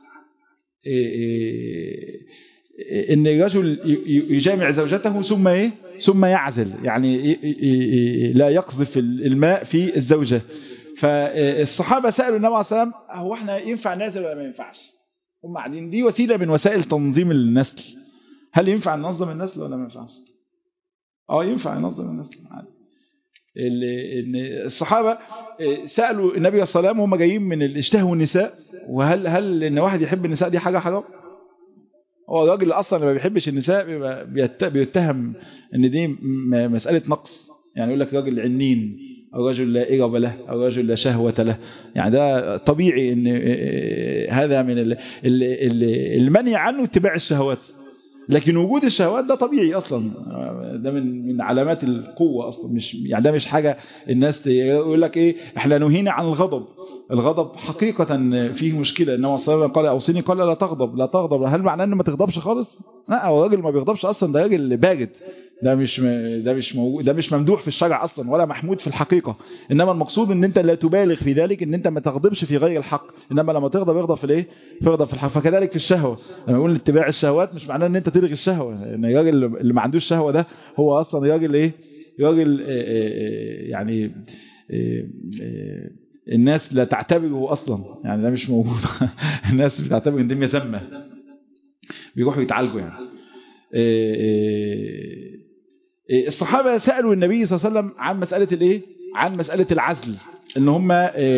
ان الرجل يجامع زوجته ثم ايه ثم يعزل يعني لا يقذف الماء في الزوجة فالصحابة سألوا النبي عليه الصلاة والسلام هو احنا ينفع نازل ولا ما ينفعش هم قاعدين دي وسيلة من وسائل تنظيم النسل هل ينفع ننظم النسل ولا ما ينفعش اه ينفع ننظم النسل عادي الصحابة سألوا النبي صلى الله عليه وسلم وهم جايين من الاشتهاء والنساء وهل هل ان واحد يحب النساء دي حاجة حرام هو الراجل اصلا ما بيحبش النساء بيتهم ان دي مسألة نقص يعني يقول لك راجل عنين او رجل لا إرب له او رجل لا شهوة له يعني ده طبيعي ان هذا من المنع عنه اتباع الشهوات لكن وجود الشهوات ده طبيعي اصلا ده من من علامات القوه اصلا مش يعني ده مش حاجه الناس يقول لك ايه احنا نهينا عن الغضب الغضب حقيقه فيه مشكله انما صلى الله عليه وسلم قال اوصيني قال لا تغضب لا تغضب هل معناه ان ما تغضبش خالص لا هو الراجل ما بيغضبش اصلا ده راجل بارد ده مش ده مش موجود ده مش ممدوح في الشرع اصلا ولا محمود في الحقيقه انما المقصود ان انت لا تبالغ في ذلك ان انت ما تغضبش في غير الحق انما لما تغضب يغضب في الايه يغضب في الحق فكذلك في الشهوه لما نقول اتباع الشهوات مش معناه ان انت تلغي الشهوه ان الراجل اللي ما عندوش شهوه ده هو اصلا راجل ايه راجل يعني الناس لا تعتبره اصلا يعني ده مش موجود الناس بتعتبر ان دي سامه بيروحوا يتعالجوا يعني الصحابة سألوا النبي صلى الله عليه وسلم عن مسألة الايه عن مسألة العزل ان هم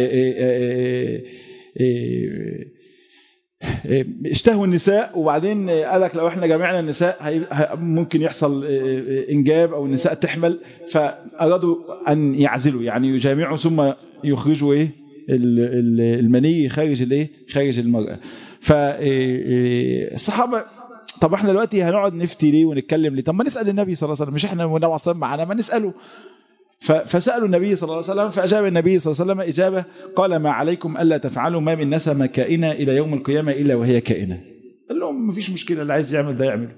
اشتهوا النساء وبعدين قال لك لو احنا جمعنا النساء ممكن يحصل انجاب او النساء تحمل فارادوا ان يعزلوا يعني يجامعوا ثم يخرجوا ايه المني خارج الايه خارج المرأة فالصحابة طب احنا دلوقتي هنقعد نفتي ليه ونتكلم ليه طب ما نسأل النبي صلى الله عليه وسلم مش احنا والنبي صلى الله عليه وسلم معانا ما نسأله فسألوا النبي صلى الله عليه وسلم فأجاب النبي صلى الله عليه وسلم إجابة قال ما عليكم ألا تفعلوا ما من نسمة كائنة إلى يوم القيامة إلا وهي كائنة قال لهم مفيش مشكلة اللي عايز يعمل ده يعمل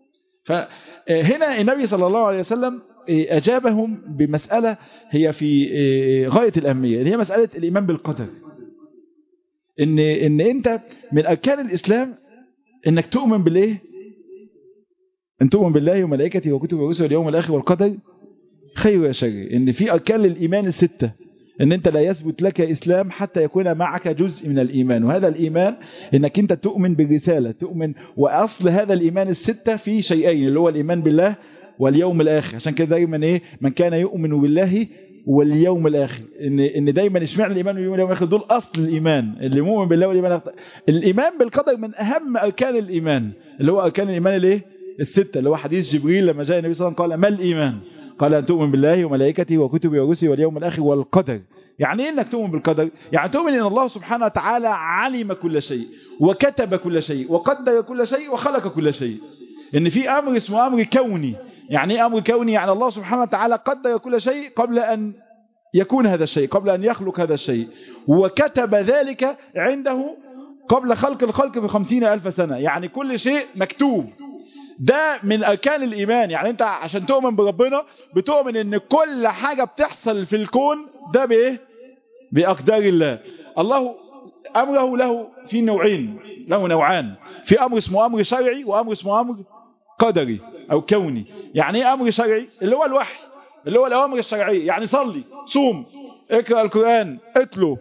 فهنا النبي صلى الله عليه وسلم أجابهم بمسألة هي في غاية الأهمية اللي هي مسألة الإيمان بالقدر إن, إن أنت من أركان الإسلام إنك تؤمن بالإيه أن تؤمن بالله وملائكته وكتبه ورسله واليوم الآخر والقدر خير يا شر ان في اركان للايمان السته ان انت لا يثبت لك اسلام حتى يكون معك جزء من الايمان وهذا الايمان انك انت تؤمن بالرساله تؤمن واصل هذا الايمان السته في شيئين اللي هو الايمان بالله واليوم الاخر عشان كده دايما ايه من كان يؤمن بالله واليوم الاخر ان ان دايما اشمعنى الايمان واليوم الاخر دول اصل الايمان اللي مؤمن بالله والايمان الآخر. الايمان بالقدر من اهم اركان الايمان اللي هو اركان الايمان الايه السته اللي هو حديث جبريل لما جاء النبي صلى الله عليه وسلم قال ما الايمان قال أن تؤمن بالله وملائكته وكتبه ورسله واليوم الآخر والقدر يعني إيه أنك تؤمن بالقدر يعني تؤمن أن الله سبحانه وتعالى علم كل شيء وكتب كل شيء وقدر كل شيء وخلق كل شيء إن في أمر اسمه أمر كوني يعني إيه أمر كوني يعني الله سبحانه وتعالى قدر كل شيء قبل أن يكون هذا الشيء قبل أن يخلق هذا الشيء وكتب ذلك عنده قبل خلق الخلق بخمسين ألف سنة يعني كل شيء مكتوب ده من أركان الإيمان يعني أنت عشان تؤمن بربنا بتؤمن أن كل حاجة بتحصل في الكون ده بإيه بأقدار الله الله أمره له في نوعين له نوعان في أمر اسمه أمر شرعي وأمر اسمه أمر قدري أو كوني يعني إيه أمر شرعي اللي هو الوحي اللي هو الأوامر الشرعية يعني صلي صوم اقرأ القرآن اتلو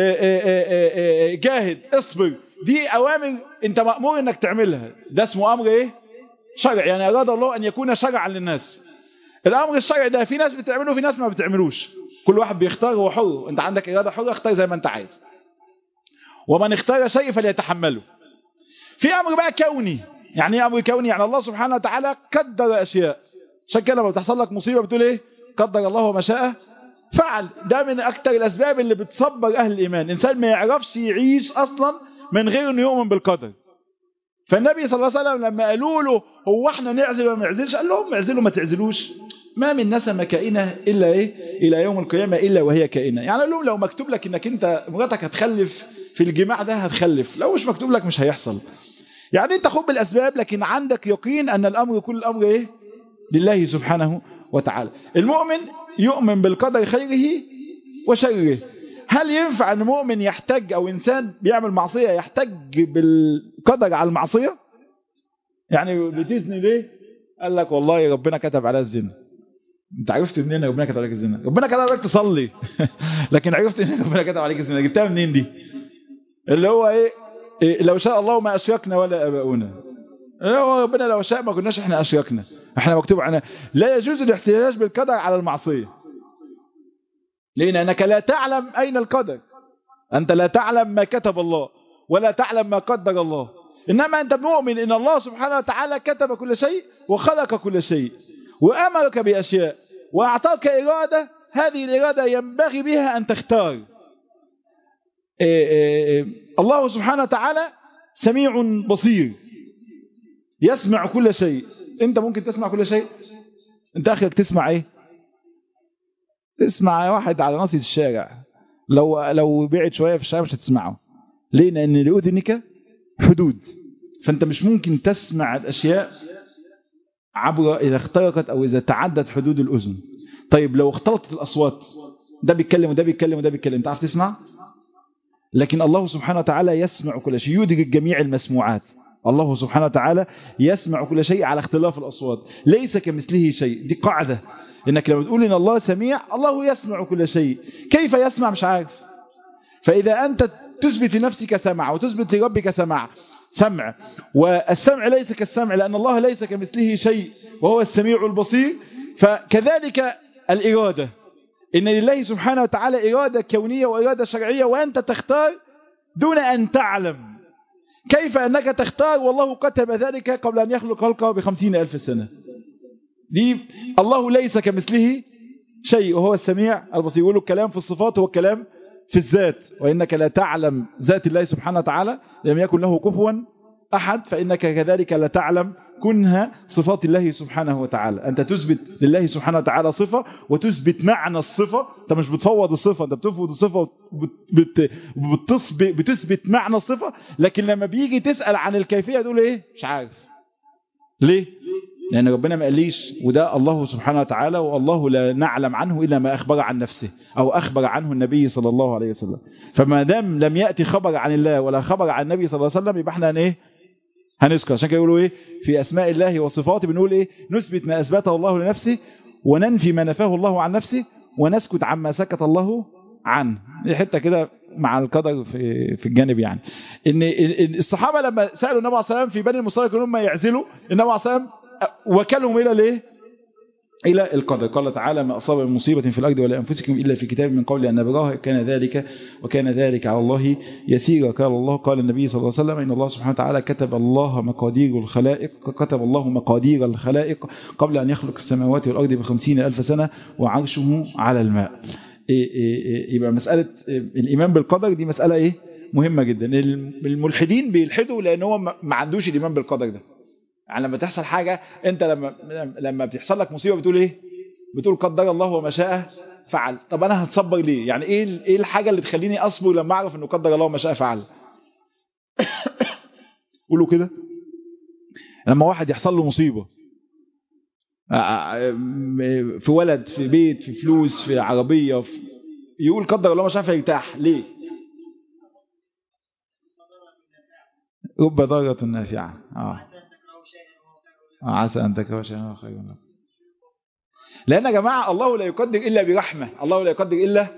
جاهد اصبر دي اوامر انت مأمور انك تعملها ده اسمه امر ايه شرع يعني اراد الله ان يكون شرعا للناس الامر الشرعي ده في ناس بتعمله وفي ناس ما بتعملوش كل واحد بيختار هو حر انت عندك اراده حره اختار زي ما انت عايز ومن اختار شيء فليتحمله في امر بقى كوني يعني ايه امر كوني يعني الله سبحانه وتعالى قدر اشياء عشان كده لما بتحصل لك مصيبه بتقول ايه قدر الله وما شاء فعل ده من اكتر الاسباب اللي بتصبر اهل الايمان انسان ما يعرفش يعيش اصلا من غير انه يؤمن بالقدر فالنبي صلى الله عليه وسلم لما قالوا له هو احنا نعزل ولا ما نعزلش قال لهم اعزلوا ما تعزلوش ما من نسمة كائنة إلا إيه إلى يوم القيامة إلا وهي كائنة يعني قال لهم لو مكتوب لك إنك أنت مراتك هتخلف في الجماع ده هتخلف لو مش مكتوب لك مش هيحصل يعني أنت خد بالأسباب لكن عندك يقين أن الأمر كل الأمر إيه لله سبحانه وتعالى المؤمن يؤمن بالقدر خيره وشره هل ينفع أن مؤمن يحتج أو إنسان بيعمل معصية يحتج بالقدر على المعصية يعني بتزني ليه قال لك والله ربنا كتب على الزنا انت عرفت منين ربنا كتب عليك الزنا ربنا كتب عليك تصلي لكن عرفت ان ربنا كتب عليك الزنا جبتها منين دي اللي هو ايه, إيه لو شاء الله ما اشركنا ولا اباؤنا هو ربنا لو شاء ما كناش احنا اشركنا احنا مكتوب عنا لا يجوز الاحتجاج بالقدر على المعصيه لان انك لا تعلم اين القدر انت لا تعلم ما كتب الله ولا تعلم ما قدر الله انما انت مؤمن ان الله سبحانه وتعالى كتب كل شيء وخلق كل شيء وامرك باشياء واعطاك اراده هذه الاراده ينبغي بها ان تختار إيه إيه الله سبحانه وتعالى سميع بصير يسمع كل شيء انت ممكن تسمع كل شيء انت اخرك تسمع ايه تسمع واحد على ناصية الشارع لو لو بعد شويه في الشارع مش هتسمعه ليه لان لاذنك حدود فانت مش ممكن تسمع الاشياء عبر اذا اخترقت او اذا تعدت حدود الاذن طيب لو اختلطت الاصوات ده بيتكلم وده بيتكلم وده بيتكلم انت عارف تسمع لكن الله سبحانه وتعالى يسمع كل شيء يدرك جميع المسموعات الله سبحانه وتعالى يسمع كل شيء على اختلاف الأصوات ليس كمثله شيء دي قاعدة إنك لما تقول إن الله سميع الله يسمع كل شيء كيف يسمع مش عارف فإذا أنت تثبت لنفسك سمع وتثبت لربك سمع سمع والسمع ليس كالسمع لأن الله ليس كمثله شيء وهو السميع البصير فكذلك الإرادة إن لله سبحانه وتعالى إرادة كونية وإرادة شرعية وأنت تختار دون أن تعلم كيف أنك تختار والله كتب ذلك قبل أن يخلق خلقه بخمسين ألف سنة دي الله ليس كمثله شيء وهو السميع البصير يقولوا الكلام في الصفات هو الكلام في الذات وإنك لا تعلم ذات الله سبحانه وتعالى لم يكن له كفوا أحد فإنك كذلك لا تعلم كنها صفات الله سبحانه وتعالى أنت تثبت لله سبحانه وتعالى صفة وتثبت معنى الصفة أنت مش بتفوض الصفة أنت بتفوض الصفة وبتثبت بتثبت معنى الصفة لكن لما بيجي تسأل عن الكيفية تقول إيه مش عارف ليه لأن ربنا ما قاليش وده الله سبحانه وتعالى والله لا نعلم عنه إلا ما أخبر عن نفسه أو أخبر عنه النبي صلى الله عليه وسلم فما دام لم يأتي خبر عن الله ولا خبر عن النبي صلى الله عليه وسلم يبقى احنا ايه هنذكر عشان كده يقولوا ايه في اسماء الله وصفاته بنقول ايه نثبت ما اثبته الله لنفسه وننفي ما نفاه الله عن نفسه ونسكت عما سكت الله عنه دي حته كده مع القدر في في الجانب يعني ان الصحابه لما سالوا النبي عليه الصلاه في بني المصطلق ان هم يعزلوا النبي عليه الصلاه وكلهم الى الايه إلى القدر قال تعالى ما أصاب من مصيبة في الأرض ولا أنفسكم إلا في كتاب من قبل أن نبراه كان ذلك وكان ذلك على الله يسيرا قال الله قال النبي صلى الله عليه وسلم إن الله سبحانه وتعالى كتب الله مقادير الخلائق كتب الله مقادير الخلائق قبل أن يخلق السماوات والأرض بخمسين ألف سنة وعرشه على الماء إيه إيه يبقى مسألة الإيمان بالقدر دي مسألة إيه مهمة جدا الملحدين بيلحدوا لأن هو ما عندوش الإيمان بالقدر ده يعني لما تحصل حاجة انت لما لما بتحصل لك مصيبة بتقول ايه بتقول قدر الله وما شاء فعل طب انا هتصبر ليه يعني ايه ايه الحاجة اللي تخليني اصبر لما اعرف انه قدر الله وما شاء فعل قولوا كده لما واحد يحصل له مصيبة في ولد في بيت في فلوس في عربية في يقول قدر الله ما شاء فيرتاح ليه رب ضارة نافعة اه عسى أن تكرهوا شيئا خير لكم لأن يا جماعة الله لا يقدر إلا برحمة الله لا يقدر إلا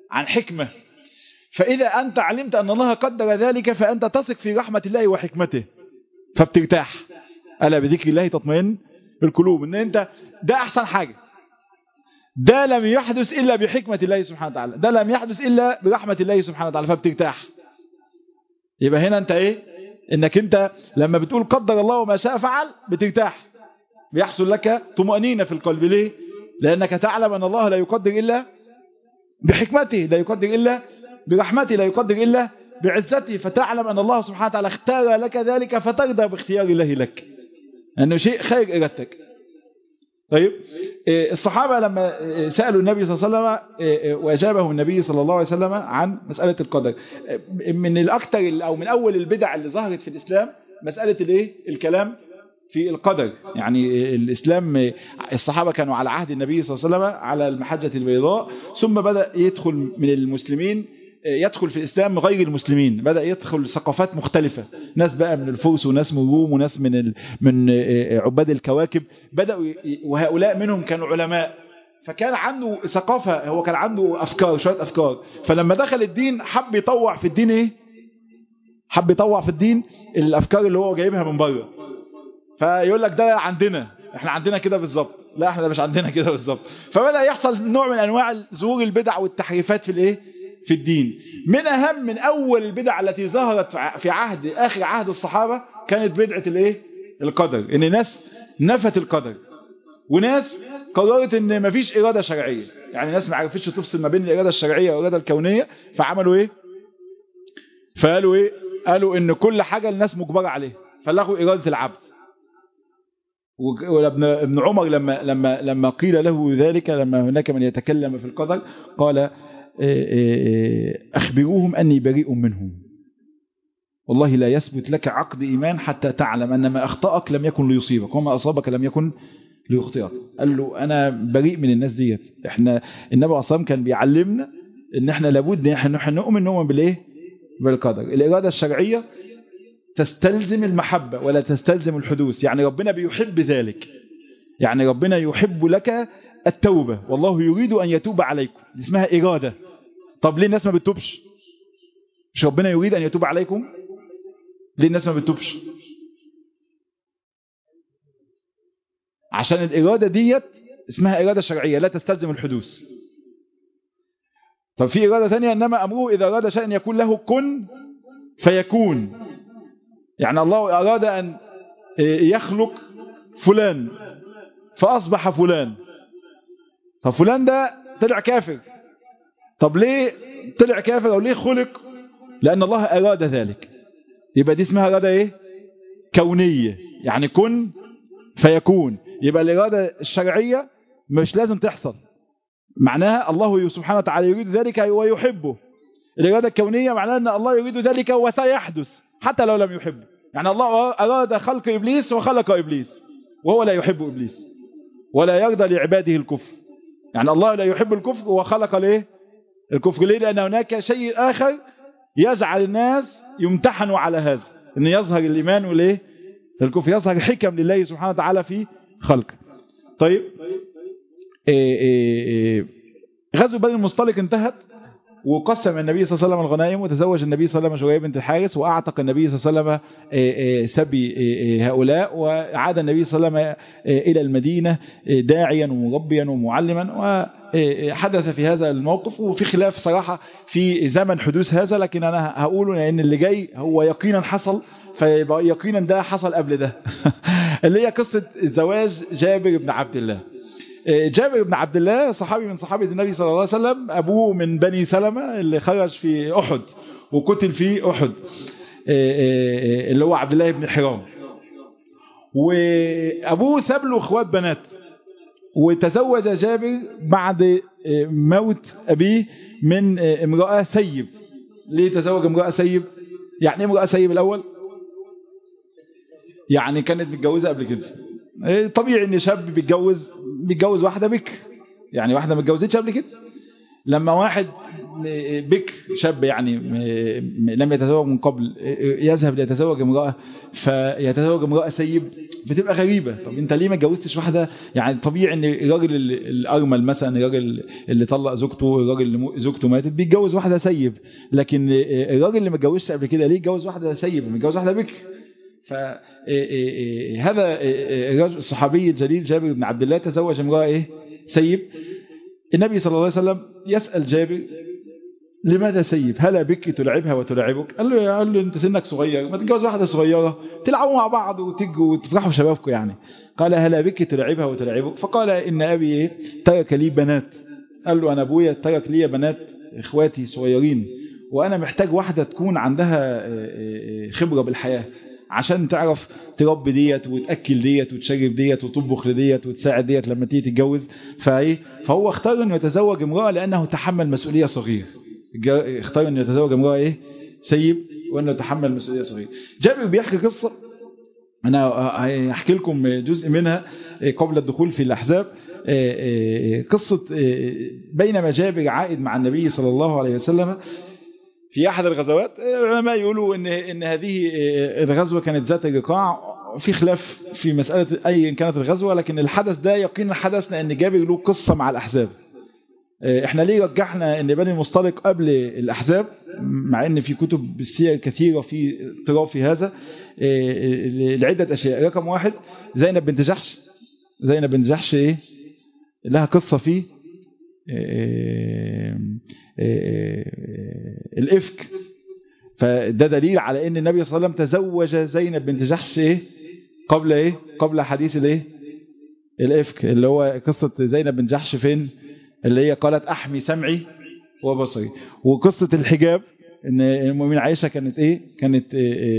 عن حكمة فإذا أنت علمت أن الله قدر ذلك فأنت تثق في رحمة الله وحكمته فبترتاح ألا بذكر الله تطمئن القلوب ان انت ده احسن حاجة ده لم يحدث الا بحكمة الله سبحانه وتعالى ده لم يحدث الا برحمة الله سبحانه وتعالى فبترتاح يبقى هنا انت ايه انك انت لما بتقول قدر الله وما شاء فعل بترتاح بيحصل لك طمأنينة في القلب ليه لانك تعلم ان الله لا يقدر الا بحكمته لا يقدر الا برحمته لا يقدر الا بعزته فتعلم ان الله سبحانه وتعالى اختار لك ذلك فترضى باختيار الله لك أنه شيء خارج إرادتك طيب الصحابة لما سألوا النبي صلى الله عليه وسلم وأجابه النبي صلى الله عليه وسلم عن مسألة القدر من الأكثر أو من أول البدع اللي ظهرت في الإسلام مسألة الإيه الكلام في القدر يعني الإسلام الصحابة كانوا على عهد النبي صلى الله عليه وسلم على المحجة البيضاء ثم بدأ يدخل من المسلمين يدخل في الإسلام غير المسلمين بدأ يدخل ثقافات مختلفة ناس بقى من الفرس وناس من الروم وناس من ال... من عباد الكواكب بدأوا ي... وهؤلاء منهم كانوا علماء فكان عنده ثقافة هو كان عنده أفكار شوية أفكار فلما دخل الدين حب يطوع في الدين إيه حب يطوع في الدين الأفكار اللي هو جايبها من بره فيقول لك ده عندنا احنا عندنا كده بالظبط لا احنا مش عندنا كده بالظبط فبدأ يحصل نوع من أنواع ظهور البدع والتحريفات في الإيه في الدين من أهم من أول البدع التي ظهرت في عهد آخر عهد الصحابة كانت بدعة الايه القدر ان ناس نفت القدر وناس قررت ان مفيش إرادة شرعية يعني ناس ما عرفتش تفصل ما بين الإرادة الشرعية والإرادة الكونية فعملوا ايه فقالوا ايه قالوا ان كل حاجة الناس مجبرة عليها فلغوا إرادة العبد وابن ابن عمر لما لما لما قيل له ذلك لما هناك من يتكلم في القدر قال أخبروهم أني بريء منهم والله لا يثبت لك عقد إيمان حتى تعلم أن ما أخطأك لم يكن ليصيبك وما أصابك لم يكن ليخطئك قال له أنا بريء من الناس ديت إحنا النبي عليه كان بيعلمنا إن إحنا لابد إن إحنا نؤمن نؤمن بالإيه بالقدر الإرادة الشرعية تستلزم المحبة ولا تستلزم الحدوث يعني ربنا بيحب ذلك يعني ربنا يحب لك التوبة والله يريد أن يتوب عليكم دي اسمها إرادة طب ليه الناس ما بتتوبش مش ربنا يريد أن يتوب عليكم ليه الناس ما بتتوبش عشان الإرادة ديت اسمها إرادة شرعية لا تستلزم الحدوث طب في إرادة ثانية إنما أمره إذا أراد شيئا يكون له كن فيكون يعني الله أراد أن يخلق فلان فأصبح فلان ففلان ده طلع كافر طب ليه طلع كافر أو ليه خلق لأن الله أراد ذلك يبقى دي اسمها إرادة إيه كونية يعني كن فيكون يبقى الإرادة الشرعية مش لازم تحصل معناها الله سبحانه وتعالى يريد ذلك ويحبه الإرادة الكونية معناها أن الله يريد ذلك وسيحدث حتى لو لم يحبه يعني الله أراد خلق إبليس وخلق إبليس وهو لا يحب إبليس ولا يرضى لعباده الكفر يعني الله لا يحب الكفر وخلق ليه الكفر ليه لأن هناك شيء آخر يجعل الناس يمتحنوا على هذا أن يظهر الإيمان وليه الكفر يظهر حكم لله سبحانه وتعالى في خلقه طيب إيه إيه إيه غزو بني المصطلق انتهت وقسم النبي صلى الله عليه وسلم الغنائم وتزوج النبي صلى الله عليه وسلم شوية بنت الحارث وأعتق النبي صلى الله عليه وسلم سبي هؤلاء وعاد النبي صلى الله عليه وسلم إلى المدينة داعيا ومربيا ومعلما وحدث في هذا الموقف وفي خلاف صراحة في زمن حدوث هذا لكن أنا هقوله لأن اللي جاي هو يقينا حصل فيبقى يقينا ده حصل قبل ده اللي هي قصة زواج جابر بن عبد الله جابر بن عبد الله صحابي من صحابة النبي صلى الله عليه وسلم أبوه من بني سلمة اللي خرج في أحد وقتل في أحد اللي هو عبد الله بن حرام وأبوه ساب له اخوات بنات وتزوج جابر بعد موت أبيه من امرأة سيب ليه تزوج امرأة سيب يعني امرأة سيب الأول يعني كانت متجوزة قبل كده طبيعي ان شاب بيتجوز بيتجوز واحدة بك يعني واحدة ما اتجوزتش قبل كده لما واحد بك شاب يعني لم يتزوج من قبل يذهب ليتزوج امرأة فيتزوج امرأة سيب بتبقى غريبة طب انت ليه ما اتجوزتش واحدة يعني طبيعي ان الراجل الارمل مثلا الراجل اللي طلق زوجته الراجل اللي زوجته ماتت بيتجوز واحدة سيب لكن الراجل اللي ما اتجوزش قبل كده ليه اتجوز واحدة سيب متجوز واحدة بك فهذا الصحابي الجليل جابر بن عبد الله تزوج امرأة ايه سيب النبي صلى الله عليه وسلم يسأل جابر لماذا سيب هلا بك تلعبها وتلعبك قال له قال له انت سنك صغير ما تتجوز واحده صغيره تلعبوا مع بعض وتجوا وتفرحوا شبابكم يعني قال هلا بك تلعبها وتلعبك فقال ان ابي ايه ترك لي بنات قال له انا ابويا ترك لي بنات اخواتي صغيرين وانا محتاج واحده تكون عندها خبره بالحياه عشان تعرف تربي ديت وتاكل ديت وتشرب ديت وتطبخ لديت وتساعد ديت لما تيجي تتجوز فايه فهو اختار انه يتزوج امراه لانه تحمل مسؤوليه صغير اختار انه يتزوج امراه ايه سيب وانه يتحمل مسؤوليه صغيره جابر بيحكي قصه انا هحكي لكم جزء منها قبل الدخول في الاحزاب قصه بينما جابر عائد مع النبي صلى الله عليه وسلم في احد الغزوات العلماء يقولوا ان ان هذه الغزوه كانت ذات الرقاع في خلاف في مساله اي كانت الغزوه لكن الحدث ده يقينا حدث لان جابر له قصه مع الاحزاب احنا ليه رجحنا ان بني المصطلق قبل الاحزاب مع ان في كتب السير كثيره في اضطراب في هذا لعده اشياء رقم واحد زينب بنت جحش زينب بنت جحش ايه لها قصه فيه الإفك فده دليل على ان النبي صلى الله عليه وسلم تزوج زينب بنت جحش ايه قبل ايه قبل حديث الايه الإفك اللي هو قصة زينب بنت جحش فين اللي هي قالت احمي سمعي وبصري وقصة الحجاب ان المؤمنين عائشة كانت ايه كانت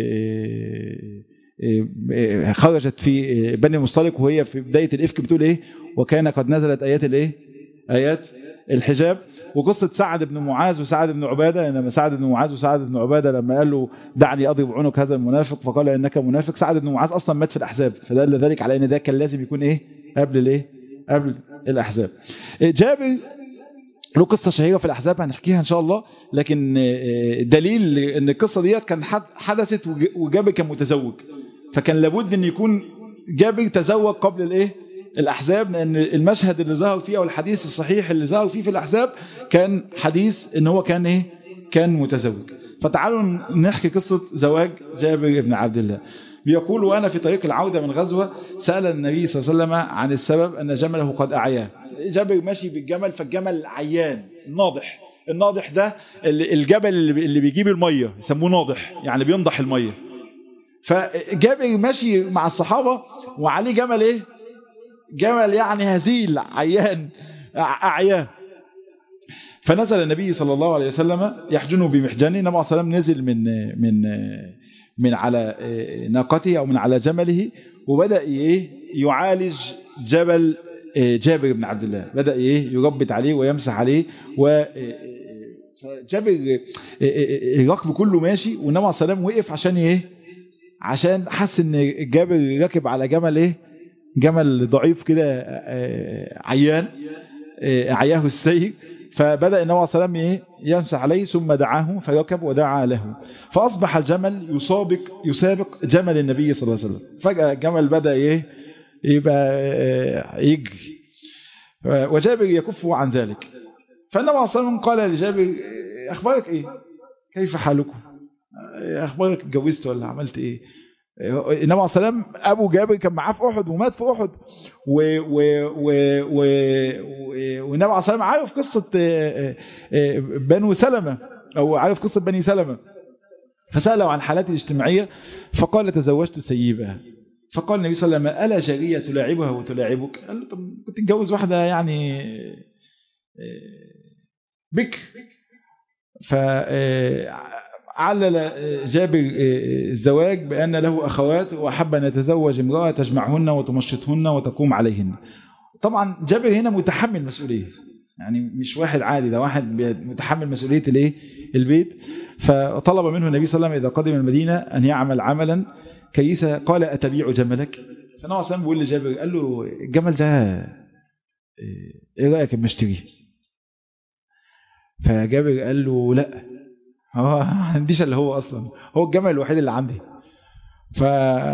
إيه إيه خرجت في بني المصطلق وهي في بداية الإفك بتقول ايه وكان قد نزلت ايات الايه ايات الحجاب وقصة سعد بن معاذ وسعد بن عبادة لما سعد بن معاذ وسعد بن عبادة لما قال له دعني أضرب عنق هذا المنافق فقال إنك منافق سعد بن معاذ أصلا مات في الأحزاب فدل ذلك على أن ده كان لازم يكون إيه قبل الإيه قبل الأحزاب جابر له قصة شهيرة في الأحزاب هنحكيها إن شاء الله لكن دليل أن القصة ديت كان حدثت وجابر كان متزوج فكان لابد أن يكون جابر تزوج قبل الإيه الأحزاب لأن المشهد اللي ظهر فيه أو الحديث الصحيح اللي ظهر فيه في الأحزاب كان حديث إن هو كان إيه كان متزوج فتعالوا نحكي قصة زواج جابر بن عبد الله بيقول وأنا في طريق العودة من غزوة سأل النبي صلى الله عليه وسلم عن السبب أن جمله قد أعياه جابر ماشي بالجمل فالجمل عيان ناضح الناضح ده الجبل اللي بيجيب المية يسموه ناضح يعني بينضح المية فجابر ماشي مع الصحابة وعليه جمل ايه جمل يعني هزيل عيان أعياه فنزل النبي صلى الله عليه وسلم يحجنه بمحجنه النبي صلى الله عليه وسلم نزل من من من على ناقته أو من على جمله وبدأ إيه يعالج جبل جابر بن عبد الله بدأ إيه يربط عليه ويمسح عليه و جابر الركب كله ماشي والنبي عليه السلام وقف عشان ايه عشان حس ان جابر راكب على جمل ايه جمل ضعيف كده عيان عياه السيء فبدأ النبي عليه السلام ايه يمسح عليه ثم دعاه فركب ودعا له فأصبح الجمل يسابق يسابق جمل النبي صلى الله عليه وسلم فجأة الجمل بدأ ايه يبقى يجري وجابر يكف عن ذلك فالنبي عليه الصلاة والسلام قال لجابر أخبارك إيه كيف حالكم أخبارك اتجوزت ولا عملت إيه النبي عليه السلام أبو جابر كان معاه في أحد ومات في أحد والنبي عليه السلام عارف قصة بنو سلمة أو عارف قصة بني سلمة فسأله عن حالاتي الاجتماعية فقال تزوجت سيبها فقال النبي صلى الله عليه وسلم ألا جارية تلاعبها وتلاعبك قال له طب كنت تتجوز واحدة يعني بك فعلل جابر الزواج بأن له أخوات وأحب أن يتزوج امرأة تجمعهن وتمشطهن وتقوم عليهن طبعا جابر هنا متحمل مسؤولية يعني مش واحد عادي ده واحد متحمل مسؤولية الايه البيت فطلب منه النبي صلى الله عليه وسلم إذا قدم المدينة أن يعمل عملا كيسة قال أتبيع جملك فنوع عليه بيقول لجابر قال له الجمل ده ايه رأيك اما اشتريه فجابر قال له لا هو ما عنديش اللي هو اصلا هو الجمل الوحيد اللي عندي ف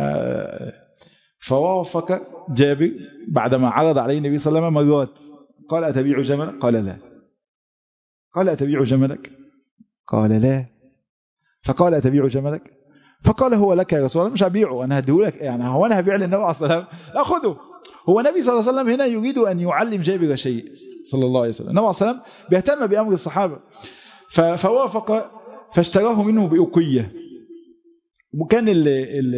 فوافق جابر بعدما عرض عليه النبي صلى الله عليه وسلم مرات قال أتبيع جملك قال لا قال أتبيع جملك قال لا فقال أتبيع جملك فقال هو لك يا رسول الله مش هبيعه أنا هديه لك يعني هو أنا هبيع للنبي عليه الصلاة والسلام لا خذه هو النبي صلى الله عليه وسلم هنا يريد أن يعلم جابر شيء صلى الله عليه وسلم النبي عليه الصلاة والسلام بيهتم بأمر الصحابة فوافق فاشتراه منه بأقية وكان ال ال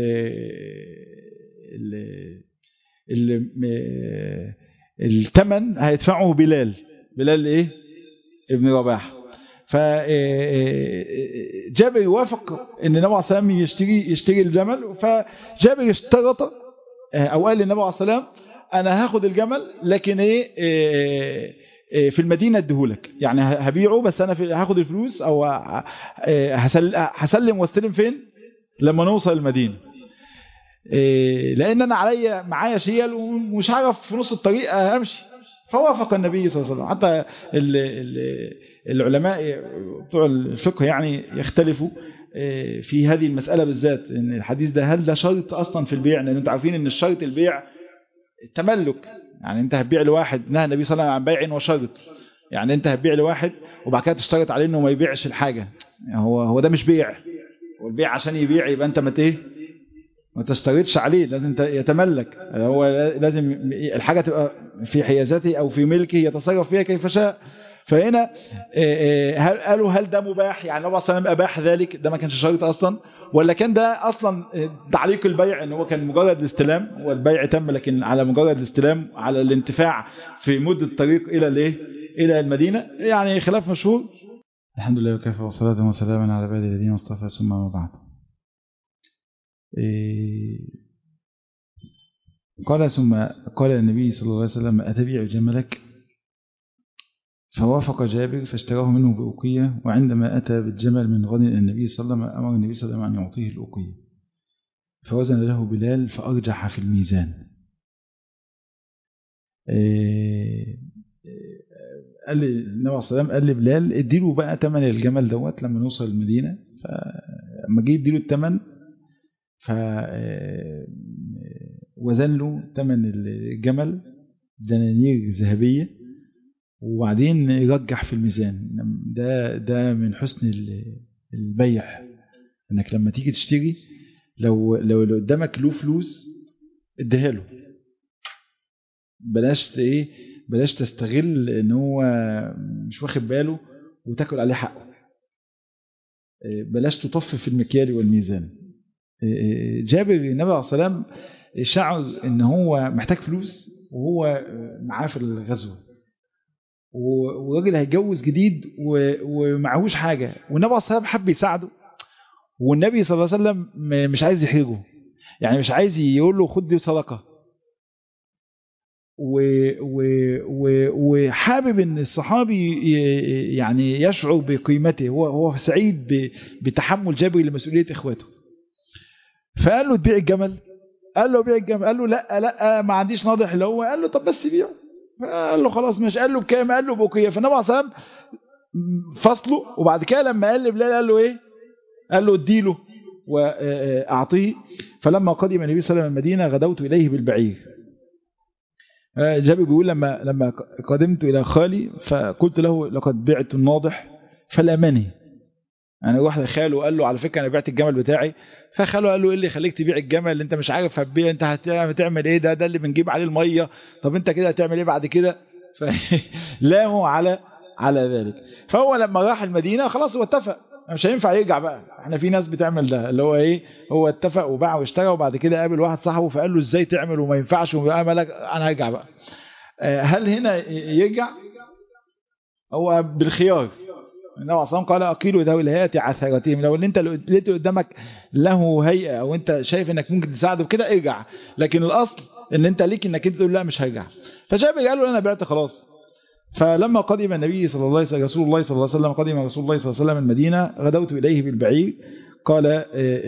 ال ال الثمن هيدفعه بلال بلال ايه ابن رباح فجابر يوافق ان النبي عليه الصلاه يشتري يشتري الجمل فجابر اشترط او قال للنبي عليه الصلاه انا هاخد الجمل لكن ايه في المدينة اديهولك يعني هبيعه بس انا هاخد الفلوس او هسلم واستلم فين لما نوصل المدينة لان انا عليا معايا شيل ومش هعرف في نص الطريق امشي فوافق النبي صلى الله عليه وسلم حتى ال ال العلماء بتوع الفقه يعني يختلفوا في هذه المسألة بالذات ان الحديث ده هل ده شرط اصلا في البيع لان انتوا عارفين ان الشرط البيع التملك يعني انت هتبيع لواحد نهى النبي صلى الله عليه وسلم عن بيع وشرط يعني انت هتبيع لواحد وبعد كده تشترط عليه انه ما يبيعش الحاجة يعني هو هو ده مش بيع والبيع عشان يبيع يبقى انت ما ايه ما تشترطش عليه لازم يتملك هو لازم الحاجة تبقى في حيازته او في ملكه يتصرف فيها كيف شاء فهنا هل قالوا هل ده مباح يعني النبي صلى الله عليه وسلم اباح ذلك ده ما كانش شرط اصلا ولا كان ده اصلا تعليق البيع ان هو كان مجرد الاستلام والبيع تم لكن على مجرد الاستلام على الانتفاع في مدة الطريق الى الايه الى المدينة يعني خلاف مشهور الحمد لله وكفى وصلاة وسلاما على عباد الذين اصطفى ثم ما بعد قال ثم قال النبي صلى الله عليه وسلم أتبيع جملك فوافق جابر فاشتراه منه بأوقية وعندما أتى بالجمل من غد النبي صلى الله عليه وسلم أمر النبي صلى الله عليه وسلم أن يعطيه الأوقية فوزن له بلال فأرجح في الميزان قال لي النبي صلى الله عليه وسلم قال لبلال اديله بقى ثمن الجمل دوت لما نوصل المدينة فلما جه اديله الثمن ف وزن له ثمن الجمل دنانير ذهبيه وبعدين يرجح في الميزان ده ده من حسن البيع انك لما تيجي تشتري لو لو اللي قدامك له فلوس اديها له بلاش ايه بلاش تستغل ان هو مش واخد باله وتاكل عليه حقه بلاش تطفف المكيال والميزان جابر النبي عليه الصلاه والسلام شعر ان هو محتاج فلوس وهو معاه في الغزوه وراجل هيتجوز جديد ومعهوش حاجة والنبي عليه الصلاة والسلام حب يساعده والنبي صلى الله عليه وسلم مش عايز يحرجه يعني مش عايز يقول له خد دي صدقة وحابب ان الصحابي يعني يشعر بقيمته هو هو سعيد بتحمل جابر لمسؤولية اخواته فقال له تبيع الجمل قال له بيع الجمل قال له لا لا ما عنديش ناضح اللي هو قال له طب بس بيعه قال له خلاص مش قال له بكام قال له بوقيه فالنبي عليه الصلاه فصله وبعد كده لما قال لبلال قال له ايه قال له اديله واعطيه فلما قدم النبي صلى الله عليه وسلم المدينه غدوت اليه بالبعير جابر بيقول لما لما قدمت الى خالي فقلت له لقد بعت الناضح فلامني يعني واحد خاله وقال له على فكره انا بعت الجمل بتاعي فخاله قال له ايه اللي يخليك تبيع الجمل اللي انت مش عارف هتبيع انت هتعمل ايه ده ده اللي بنجيب عليه الميه طب انت كده هتعمل ايه بعد كده فلامه على على ذلك فهو لما راح المدينه خلاص هو اتفق مش هينفع يرجع بقى احنا في ناس بتعمل ده اللي هو ايه هو اتفق وباع واشترى وبعد كده قابل واحد صاحبه فقال له ازاي تعمل وما ينفعش انا هرجع بقى هل هنا يرجع هو بالخيار النبي عليه الصلاه قال اقيلوا ذوي الهيئه عثرتهم لو اللي انت لقيت قدامك له هيئه او انت شايف انك ممكن تساعده بكده ارجع لكن الاصل ان انت ليك انك انت تقول لا مش هرجع فجابر قال له انا بعت خلاص فلما قدم النبي صلى الله عليه وسلم رسول الله صلى الله عليه وسلم قدم رسول الله صلى الله عليه وسلم المدينه غدوت اليه بالبعير قال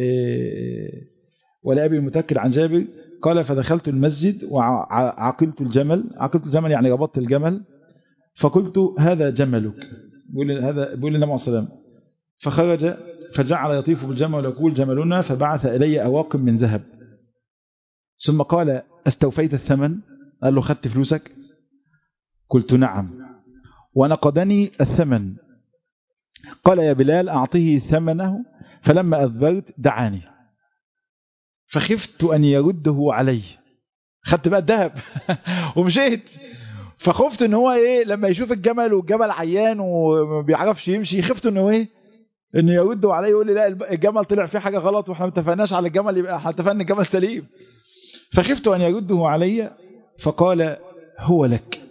ولابي المتكل عن جابر قال فدخلت المسجد وعقلت الجمل عقلت الجمل يعني ربطت الجمل فقلت هذا جملك بيقول هذا بيقول النبي عليه السلام فخرج فجعل يطيف بالجمل ويقول جملنا فبعث إلي أواق من ذهب ثم قال استوفيت الثمن قال له خدت فلوسك قلت نعم ونقدني الثمن قال يا بلال أعطيه ثمنه فلما أذبرت دعاني فخفت أن يرده علي خدت بقى الذهب ومشيت فخفت ان هو ايه لما يشوف الجمل والجمل عيان وما بيعرفش يمشي خفت انه ايه انه يرده علي يقول لي لا الجمل طلع فيه حاجه غلط واحنا ما اتفقناش على الجمل يبقى احنا اتفقنا ان الجمل سليم فخفت ان يرده علي فقال هو لك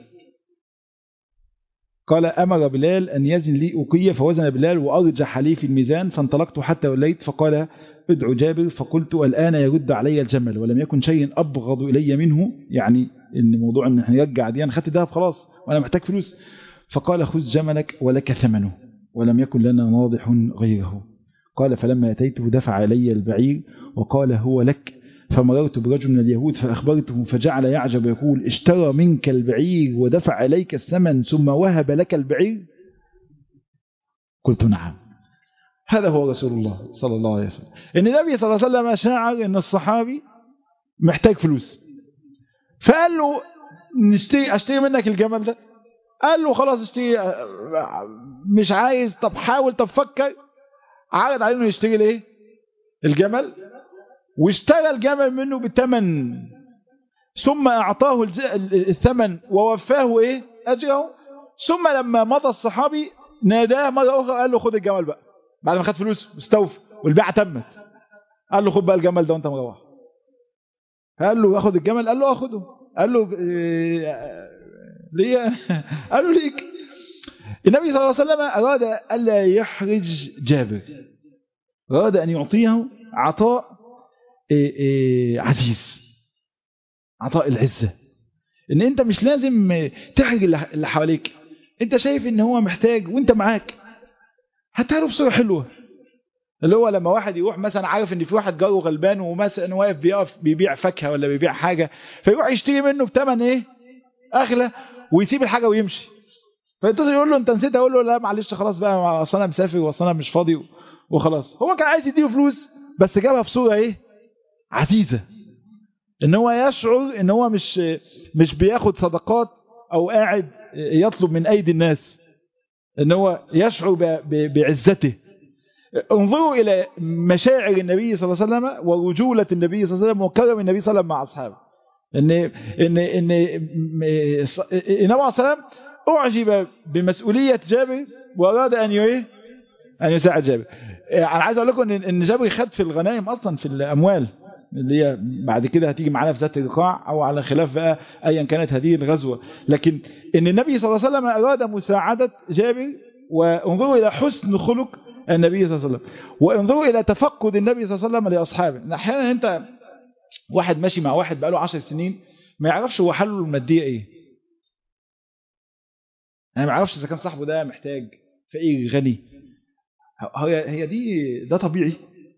قال أمر بلال أن يزن لي أقية فوزن بلال وأرجح لي في الميزان فانطلقت حتى وليت فقال ادعو جابر فقلت الآن يرد علي الجمل ولم يكن شيء أبغض إلي منه يعني ان موضوع ان احنا نرجع دي انا خدت دهب خلاص وانا محتاج فلوس فقال خذ جملك ولك ثمنه ولم يكن لنا ناضح غيره قال فلما أتيته دفع إلي البعير وقال هو لك فمررت برجل من اليهود فأخبرته فجعل يعجب يقول اشترى منك البعير ودفع إليك الثمن ثم وهب لك البعير قلت نعم هذا هو رسول الله صلى الله عليه وسلم ان النبي صلى الله عليه وسلم شاعر ان الصحابي محتاج فلوس فقال له نشتري اشتري منك الجمل ده قال له خلاص اشتري مش عايز طب حاول طب فكر عرض عليه انه يشتري الايه الجمل واشترى الجمل منه بثمن ثم اعطاه الثمن ووفاه ايه اجره ثم لما مضى الصحابي ناداه مره اخرى قال له خد الجمل بقى بعد ما خد فلوس استوفى والبيعه تمت قال له خد بقى الجمل ده وانت مروح قال له اخد الجمل قال له اخده قال له ليه قال له ليك النبي صلى الله عليه وسلم أراد ألا يحرج جابر أراد أن يعطيه عطاء عزيز عطاء العزة ان انت مش لازم تحرج اللي حواليك انت شايف ان هو محتاج وانت معاك هتعرف بصورة حلوة اللي هو لما واحد يروح مثلا عارف ان في واحد جاره غلبان ومثلا واقف بيقف بيبيع فاكهه ولا بيبيع حاجه فيروح يشتري منه بثمن ايه اغلى ويسيب الحاجه ويمشي فيتصل يقول له انت نسيت اقول له لا معلش خلاص بقى اصل انا مسافر واصل انا مش فاضي وخلاص هو كان عايز يديله فلوس بس جابها في صوره ايه عزيزه ان هو يشعر ان هو مش مش بياخد صدقات او قاعد يطلب من ايدي الناس ان هو يشعر بعزته انظروا إلى مشاعر النبي صلى الله عليه وسلم ورجولة النبي صلى الله عليه وسلم وكرم النبي صلى الله عليه وسلم مع أصحابه إن إن إن النبي صلى الله عليه وسلم أعجب بمسؤولية جابر وأراد أن إيه أن يساعد جابر أنا عايز أقول لكم إن إن جابر خد في الغنائم أصلا في الأموال اللي هي بعد كده هتيجي معانا في ذات الرقاع أو على خلاف بقى أيا كانت هذه الغزوة لكن إن النبي صلى الله عليه وسلم أراد مساعدة جابر وانظروا إلى حسن خلق النبي صلى الله عليه وسلم وانظروا إلى تفقد النبي صلى الله عليه وسلم لأصحابه أحيانا أنت واحد ماشي مع واحد بقاله عشر سنين ما يعرفش هو حله المادية إيه أنا ما يعرفش إذا كان صاحبه ده محتاج فقير غني هي هي دي ده طبيعي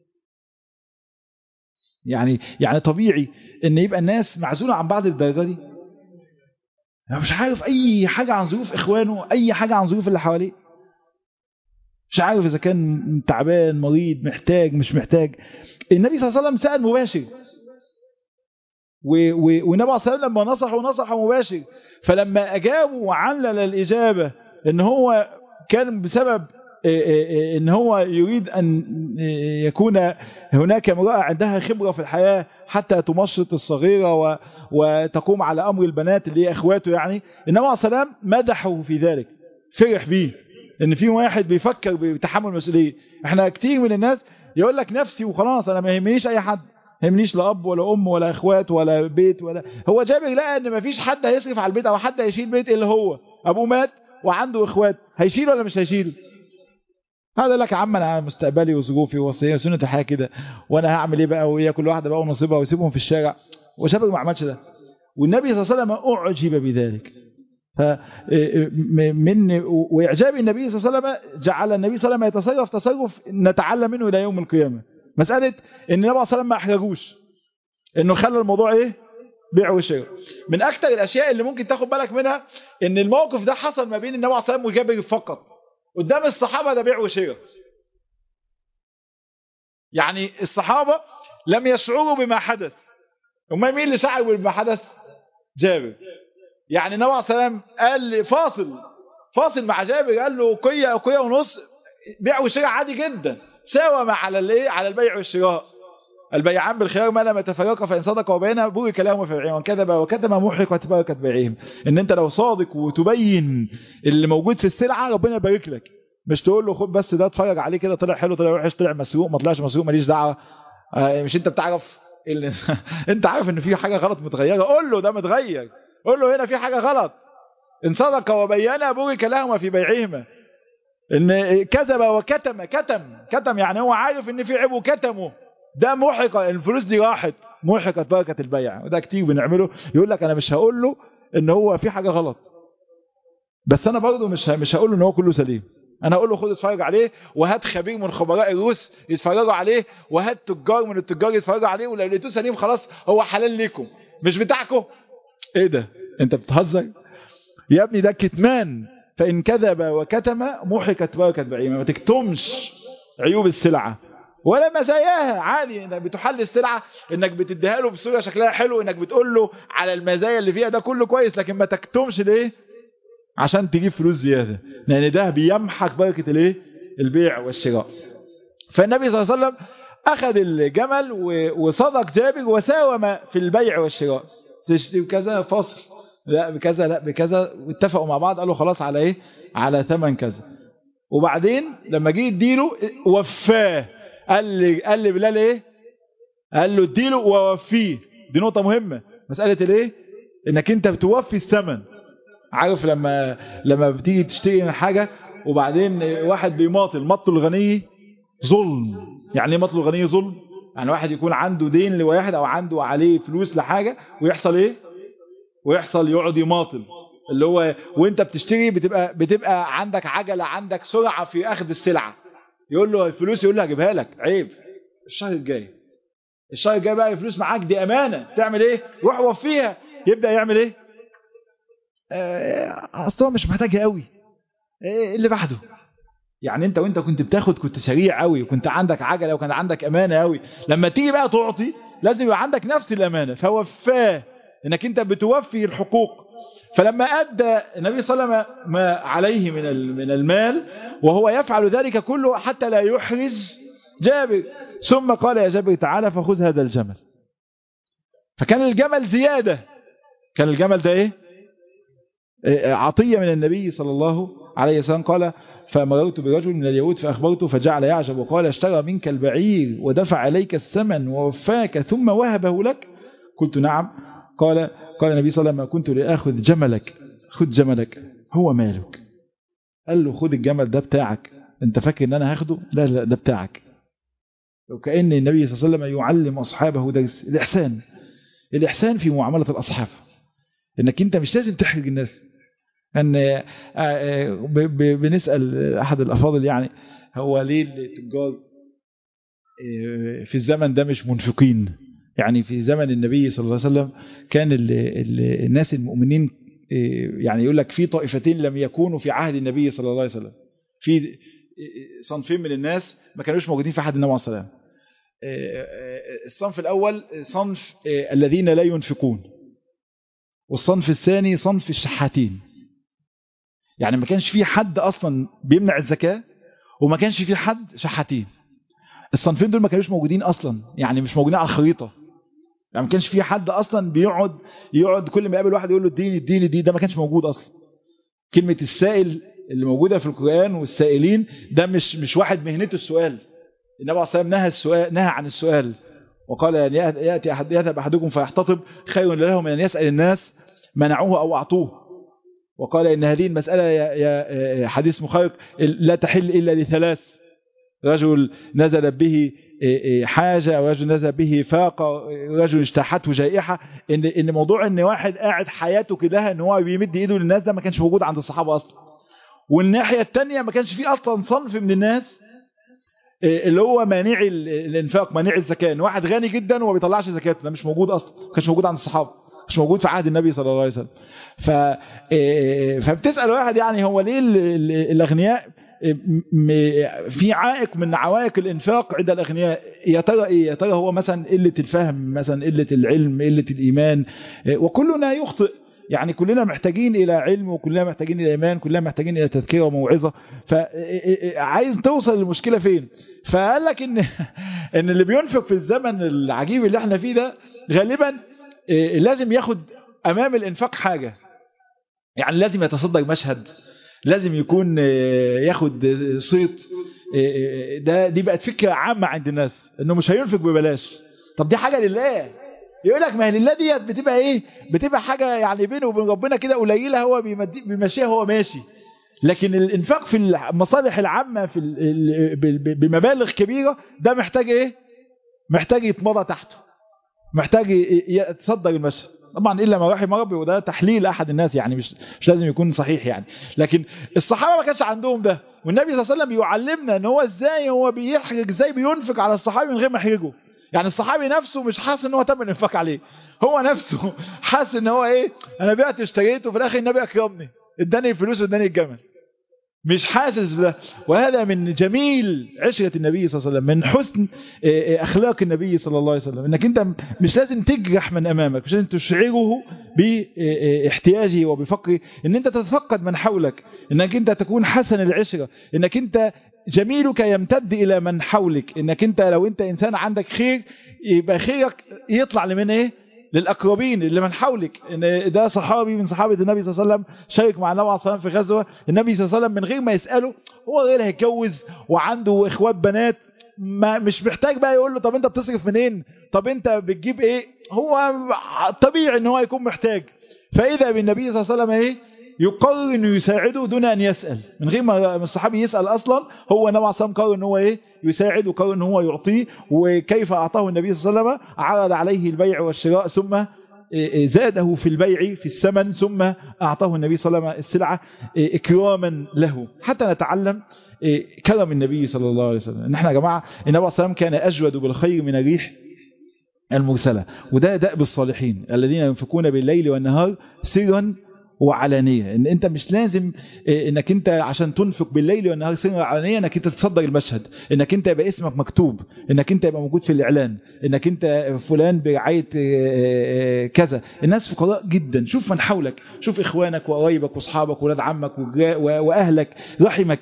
يعني يعني طبيعي ان يبقى الناس معزوله عن بعض الدرجه دي انا مش عارف اي حاجه عن ظروف اخوانه اي حاجه عن ظروف اللي حواليه مش عارف اذا كان تعبان مريض محتاج مش محتاج النبي صلى الله عليه وسلم سال مباشر والنبي عليه الصلاه لما نصحه نصح مباشر فلما اجابوا وعلل الاجابه ان هو كان بسبب ان هو يريد ان يكون هناك امرأة عندها خبرة في الحياة حتى تمشط الصغيرة وتقوم على امر البنات اللي هي اخواته يعني النبي عليه السلام مدحه في ذلك فرح بيه ان في واحد بيفكر بتحمل المسؤولية احنا كتير من الناس يقول لك نفسي وخلاص انا ما يهمنيش اي حد ما يهمنيش لا اب ولا ام ولا اخوات ولا بيت ولا هو جابر لقى ان ما فيش حد هيصرف على البيت او حد هيشيل بيت الا هو ابوه مات وعنده اخوات هيشيل ولا مش هيشيل هذا لك يا عم انا مستقبلي وظروفي وصيه سنه الحياه كده وانا هعمل ايه بقى وهي كل واحده بقى ونصيبها ويسيبهم في الشارع وشابك ما عملش ده والنبي صلى الله عليه وسلم اعجب بذلك ف من واعجاب النبي صلى الله عليه وسلم جعل النبي صلى الله عليه وسلم يتصرف تصرف نتعلم منه الى يوم القيامه مساله ان النبي صلى الله عليه وسلم ما احرجوش انه خلى الموضوع ايه بيع وشراء من اكتر الاشياء اللي ممكن تاخد بالك منها ان الموقف ده حصل ما بين النبي صلى الله عليه وسلم وجابر فقط قدام الصحابة ده بيع وشراء يعني الصحابة لم يشعروا بما حدث امال مين اللي شعر بما حدث جابر يعني النبي عليه السلام قال فاصل فاصل مع جابر قال له قيه قيه ونص بيع وشراء عادي جدا ساوى مع على الايه على البيع والشراء البيعان بالخيار ما لم يتفرقا فان صدق وبينا بورك لهما في بيعهم وكذب وكتم محرق وبركت بيعهم ان انت لو صادق وتبين اللي موجود في السلعه ربنا يبارك لك مش تقول له خد بس ده اتفرج عليه كده طلع حلو طلع وحش طلع مسروق ما طلعش مسروق ماليش دعوه آه مش انت بتعرف اللي انت عارف ان في حاجه غلط متغيره قول له ده متغير قول له هنا في حاجه غلط ان صدق وبين بورك لهما في بيعهما ان كذب وكتم كتم كتم يعني هو عارف ان في عيب وكتمه ده محرق الفلوس دي راحت محرقت بركه البيع وده كتير بنعمله يقول لك انا مش هقول له ان هو في حاجه غلط بس انا برضه مش مش هقول له ان هو كله سليم انا اقول له خد اتفرج عليه وهات خبير من خبراء الروس يتفرجوا عليه وهات تجار من التجار يتفرجوا عليه ولو لقيتوه سليم خلاص هو حلال ليكم مش بتاعكم ايه ده انت بتهزر يا ابني ده كتمان فان كذب وكتم محكت بركه بعيمه ما تكتمش عيوب السلعه ولا مزاياها عادي انك بتحل السلعه انك بتديها له بصوره شكلها حلو انك بتقول له على المزايا اللي فيها ده كله كويس لكن ما تكتمش ليه عشان تجيب فلوس زياده لان ده بيمحك بركه الايه البيع والشراء فالنبي صلى الله عليه وسلم اخذ الجمل وصدق جابر وساوم في البيع والشراء تشتري بكذا فصل لا بكذا لا بكذا واتفقوا مع بعض قالوا خلاص على ايه على ثمن كذا وبعدين لما جه يديله وفاه قال لي قال لي بلال ايه قال له اديله ووفيه دي نقطه مهمه مساله الايه انك انت بتوفي الثمن عارف لما لما بتيجي تشتري من حاجه وبعدين واحد بيماطل مط الغني ظلم يعني ايه مط الغني ظلم يعني واحد يكون عنده دين لواحد او عنده عليه فلوس لحاجه ويحصل ايه ويحصل يقعد يماطل اللي هو وانت بتشتري بتبقى بتبقى عندك عجله عندك سرعه في اخذ السلعه يقول له الفلوس يقول له هجيبها لك عيب الشهر الجاي الشهر الجاي بقى الفلوس معاك دي امانه تعمل ايه روح وفيها يبدا يعمل ايه اصل هو مش محتاجها قوي إيه اللي بعده يعني انت وانت كنت بتاخد كنت سريع قوي وكنت عندك عجله وكان عندك امانه قوي لما تيجي بقى تعطي لازم يبقى عندك نفس الامانه فوفاه انك انت بتوفي الحقوق فلما ادى النبي صلى الله عليه وسلم ما عليه من من المال وهو يفعل ذلك كله حتى لا يحرج جابر ثم قال يا جابر تعالى فخذ هذا الجمل فكان الجمل زياده كان الجمل ده ايه عطية من النبي صلى الله عليه وسلم قال فمررت برجل من اليهود فأخبرته فجعل يعجب وقال اشترى منك البعير ودفع عليك الثمن ووفاك ثم وهبه لك قلت نعم قال قال النبي صلى الله عليه وسلم كنت لآخذ جملك خذ جملك هو مالك قال له خذ الجمل ده بتاعك انت فاكر ان انا هاخده لا لا ده بتاعك وكأن النبي صلى الله عليه وسلم يعلم أصحابه درس الإحسان الإحسان في معاملة الأصحاب انك انت مش لازم تحرج الناس ان بنسال احد الافاضل يعني هو ليه التجار في الزمن ده مش منفقين يعني في زمن النبي صلى الله عليه وسلم كان ال ال الناس المؤمنين يعني يقول لك في طائفتين لم يكونوا في عهد النبي صلى الله عليه وسلم في صنفين من الناس ما كانوش موجودين في عهد النبي صلى الله عليه وسلم الصنف الاول صنف الذين لا ينفقون والصنف الثاني صنف الشحاتين يعني ما كانش في حد اصلا بيمنع الزكاه وما كانش في حد شحاتين الصنفين دول ما كانوش موجودين اصلا يعني مش موجودين على الخريطه يعني ما كانش في حد اصلا بيقعد يقعد كل ما يقابل واحد يقول له اديني اديني دي ده ما كانش موجود اصلا كلمه السائل اللي موجوده في القران والسائلين ده مش مش واحد مهنته السؤال النبي عليه الصلاه والسلام نهى السؤال نهى عن السؤال وقال ان ياتي احد يذهب احدكم فيحتطب خير له من ان يسال الناس منعوه او اعطوه وقال ان هذه المساله يا, يا حديث مخالف لا تحل الا لثلاث رجل نزل به حاجة ورجل نزل به فاقة رجل اجتاحته جائحة ان ان موضوع ان واحد قاعد حياته كده ان هو بيمد ايده للناس ده ما كانش موجود عند الصحابة اصلا والناحية الثانية ما كانش فيه اصلا صنف من الناس اللي هو مانع الانفاق مانع الزكاة ان واحد غني جدا وما بيطلعش زكاته ده مش موجود اصلا ما كانش موجود عند الصحابة مش موجود في عهد النبي صلى الله عليه وسلم ف فبتسأل واحد يعني هو ليه الاغنياء في عائق من عوائق الانفاق عند الاغنياء يا ترى ايه يا ترى هو مثلا قله الفهم مثلا قله العلم قله الايمان وكلنا يخطئ يعني كلنا محتاجين الى علم وكلنا محتاجين الى ايمان كلنا محتاجين الى تذكره وموعظه فعايز توصل للمشكله فين فقال لك ان ان اللي بينفق في الزمن العجيب اللي احنا فيه ده غالبا لازم ياخد امام الانفاق حاجه يعني لازم يتصدر مشهد لازم يكون ياخد صيت ده دي بقت فكره عامه عند الناس انه مش هينفق ببلاش طب دي حاجه لله يقول لك ما هي لله ديت بتبقى ايه بتبقى حاجه يعني بينه وبين ربنا كده قليله هو بيمشيها هو ماشي لكن الانفاق في المصالح العامه في بمبالغ كبيره ده محتاج ايه محتاج يتمضى تحته محتاج يتصدر المشهد طبعا الا ما رحم ربي وده تحليل احد الناس يعني مش مش لازم يكون صحيح يعني لكن الصحابه ما كانش عندهم ده والنبي صلى الله عليه وسلم يعلمنا ان هو ازاي هو بيحرج ازاي بينفق على الصحابي من غير ما يحرجه يعني الصحابي نفسه مش حاسس ان هو تم الانفاق عليه هو نفسه حاسس ان هو ايه انا بعت اشتريته وفي الاخر النبي اكرمني اداني الفلوس واداني الجمل مش حاسس بده وهذا من جميل عشرة النبي صلى الله عليه وسلم من حسن أخلاق النبي صلى الله عليه وسلم انك انت مش لازم تجرح من امامك مش لازم تشعره باحتياجه وبفقره ان انت تتفقد من حولك انك انت تكون حسن العشرة انك انت جميلك يمتد الى من حولك انك انت لو انت انسان عندك خير يبقى خيرك يطلع لمن ايه للأقربين اللي من حولك إن ده صحابي من صحابة النبي صلى الله عليه وسلم شارك مع النبي صلى الله عليه وسلم في غزوة النبي صلى الله عليه وسلم من غير ما يسأله هو غير هيتجوز وعنده إخوات بنات ما مش محتاج بقى يقول له طب انت بتصرف منين طب انت بتجيب ايه هو طبيعي ان هو يكون محتاج فاذا بالنبي صلى الله عليه وسلم ايه يقرر انه يساعده دون ان يسأل من غير ما الصحابي يسأل اصلا هو النبي عليه الصلاه قرر ان هو ايه يساعد وقرر ان هو يعطيه وكيف اعطاه النبي صلى الله عليه وسلم عرض عليه البيع والشراء ثم زاده في البيع في الثمن ثم اعطاه النبي صلى الله عليه وسلم السلعه اكراما له حتى نتعلم كرم النبي صلى الله عليه وسلم ان احنا يا جماعه النبي صلى الله عليه وسلم كان اجود بالخير من الريح المرسله وده دأب الصالحين الذين ينفقون بالليل والنهار سرا وعلانية ان انت مش لازم انك انت عشان تنفق بالليل والنهار سرا علانية انك انت تصدر المشهد انك انت يبقى اسمك مكتوب انك انت يبقى موجود في الاعلان انك انت فلان برعاية كذا الناس فقراء جدا شوف من حولك شوف اخوانك وقرايبك واصحابك واولاد عمك واهلك رحمك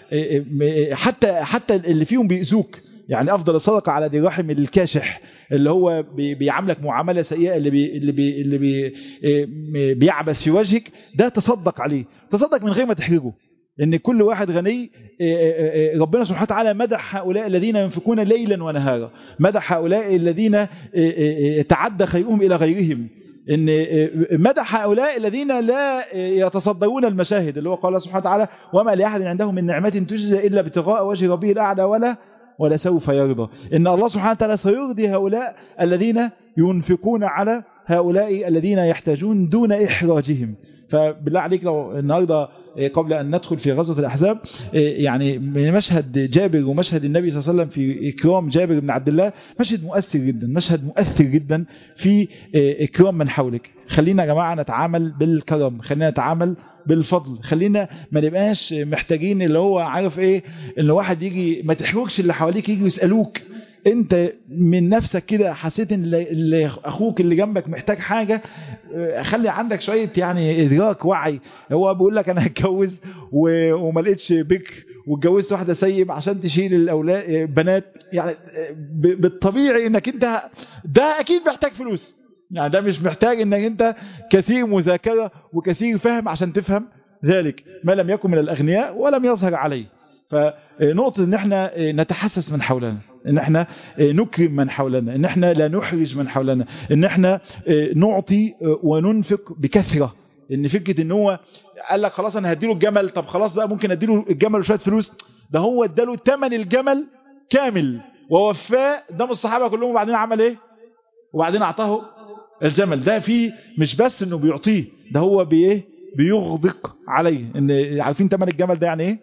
حتى حتى اللي فيهم بيأذوك يعني افضل الصدقه على ذي الرحم الكاشح اللي هو بيعاملك معامله سيئه اللي بي اللي بي اللي بي بيعبس في وجهك ده تصدق عليه تصدق من غير ما تحرجه ان كل واحد غني ربنا سبحانه وتعالى مدح هؤلاء الذين ينفقون ليلا ونهارا مدح هؤلاء الذين تعدى خيرهم الى غيرهم ان مدح هؤلاء الذين لا يتصدرون المشاهد اللي هو قال الله سبحانه وتعالى وما لاحد عنده من نعمه تجزى الا ابتغاء وجه ربه الاعلى ولا ولا سوف يرضى إن الله سبحانه وتعالى سيرضي هؤلاء الذين ينفقون على هؤلاء الذين يحتاجون دون إحراجهم فبالله عليك لو النهاردة قبل أن ندخل في غزوة الأحزاب يعني من مشهد جابر ومشهد النبي صلى الله عليه وسلم في إكرام جابر بن عبد الله مشهد مؤثر جدا مشهد مؤثر جدا في إكرام من حولك خلينا يا جماعة نتعامل بالكرم خلينا نتعامل بالفضل خلينا ما نبقاش محتاجين اللي هو عارف ايه ان واحد يجي ما تحرجش اللي حواليك يجي يسالوك انت من نفسك كده حسيت ان اللي اخوك اللي جنبك محتاج حاجة خلي عندك شوية يعني ادراك وعي هو بيقول لك انا هتجوز وما لقيتش بكر واتجوزت واحدة سيب عشان تشيل الاولاد بنات يعني بالطبيعي انك انت ده اكيد محتاج فلوس يعني ده مش محتاج انك انت كثير مذاكرة وكثير فهم عشان تفهم ذلك ما لم يكن من الاغنياء ولم يظهر عليه فنقطة ان احنا نتحسس من حولنا ان احنا نكرم من حولنا ان احنا لا نحرج من حولنا ان احنا نعطي وننفق بكثرة ان فكرة ان هو قال لك خلاص انا هديله الجمل طب خلاص بقى ممكن اديله الجمل وشوية فلوس ده هو اداله ثمن الجمل كامل ووفاه قدام الصحابة كلهم وبعدين عمل ايه وبعدين اعطاه الجمل ده فيه مش بس انه بيعطيه ده هو بايه بيغدق عليه ان عارفين ثمن الجمل ده يعني ايه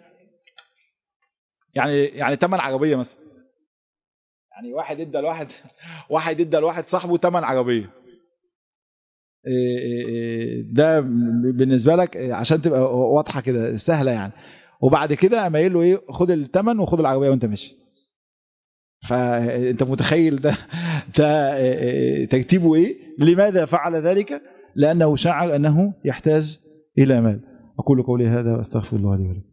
يعني يعني ثمن عربيه مثلا يعني واحد ادى لواحد واحد ادى لواحد صاحبه ثمن عربيه ده بالنسبه لك عشان تبقى واضحه كده سهله يعني وبعد كده قام قايل له ايه خد الثمن وخد العربيه وانت ماشي فانت متخيل ده ده ترتيبه ايه لماذا فعل ذلك لانه شعر انه يحتاج الى مال اقول قولي هذا واستغفر الله لي ولكم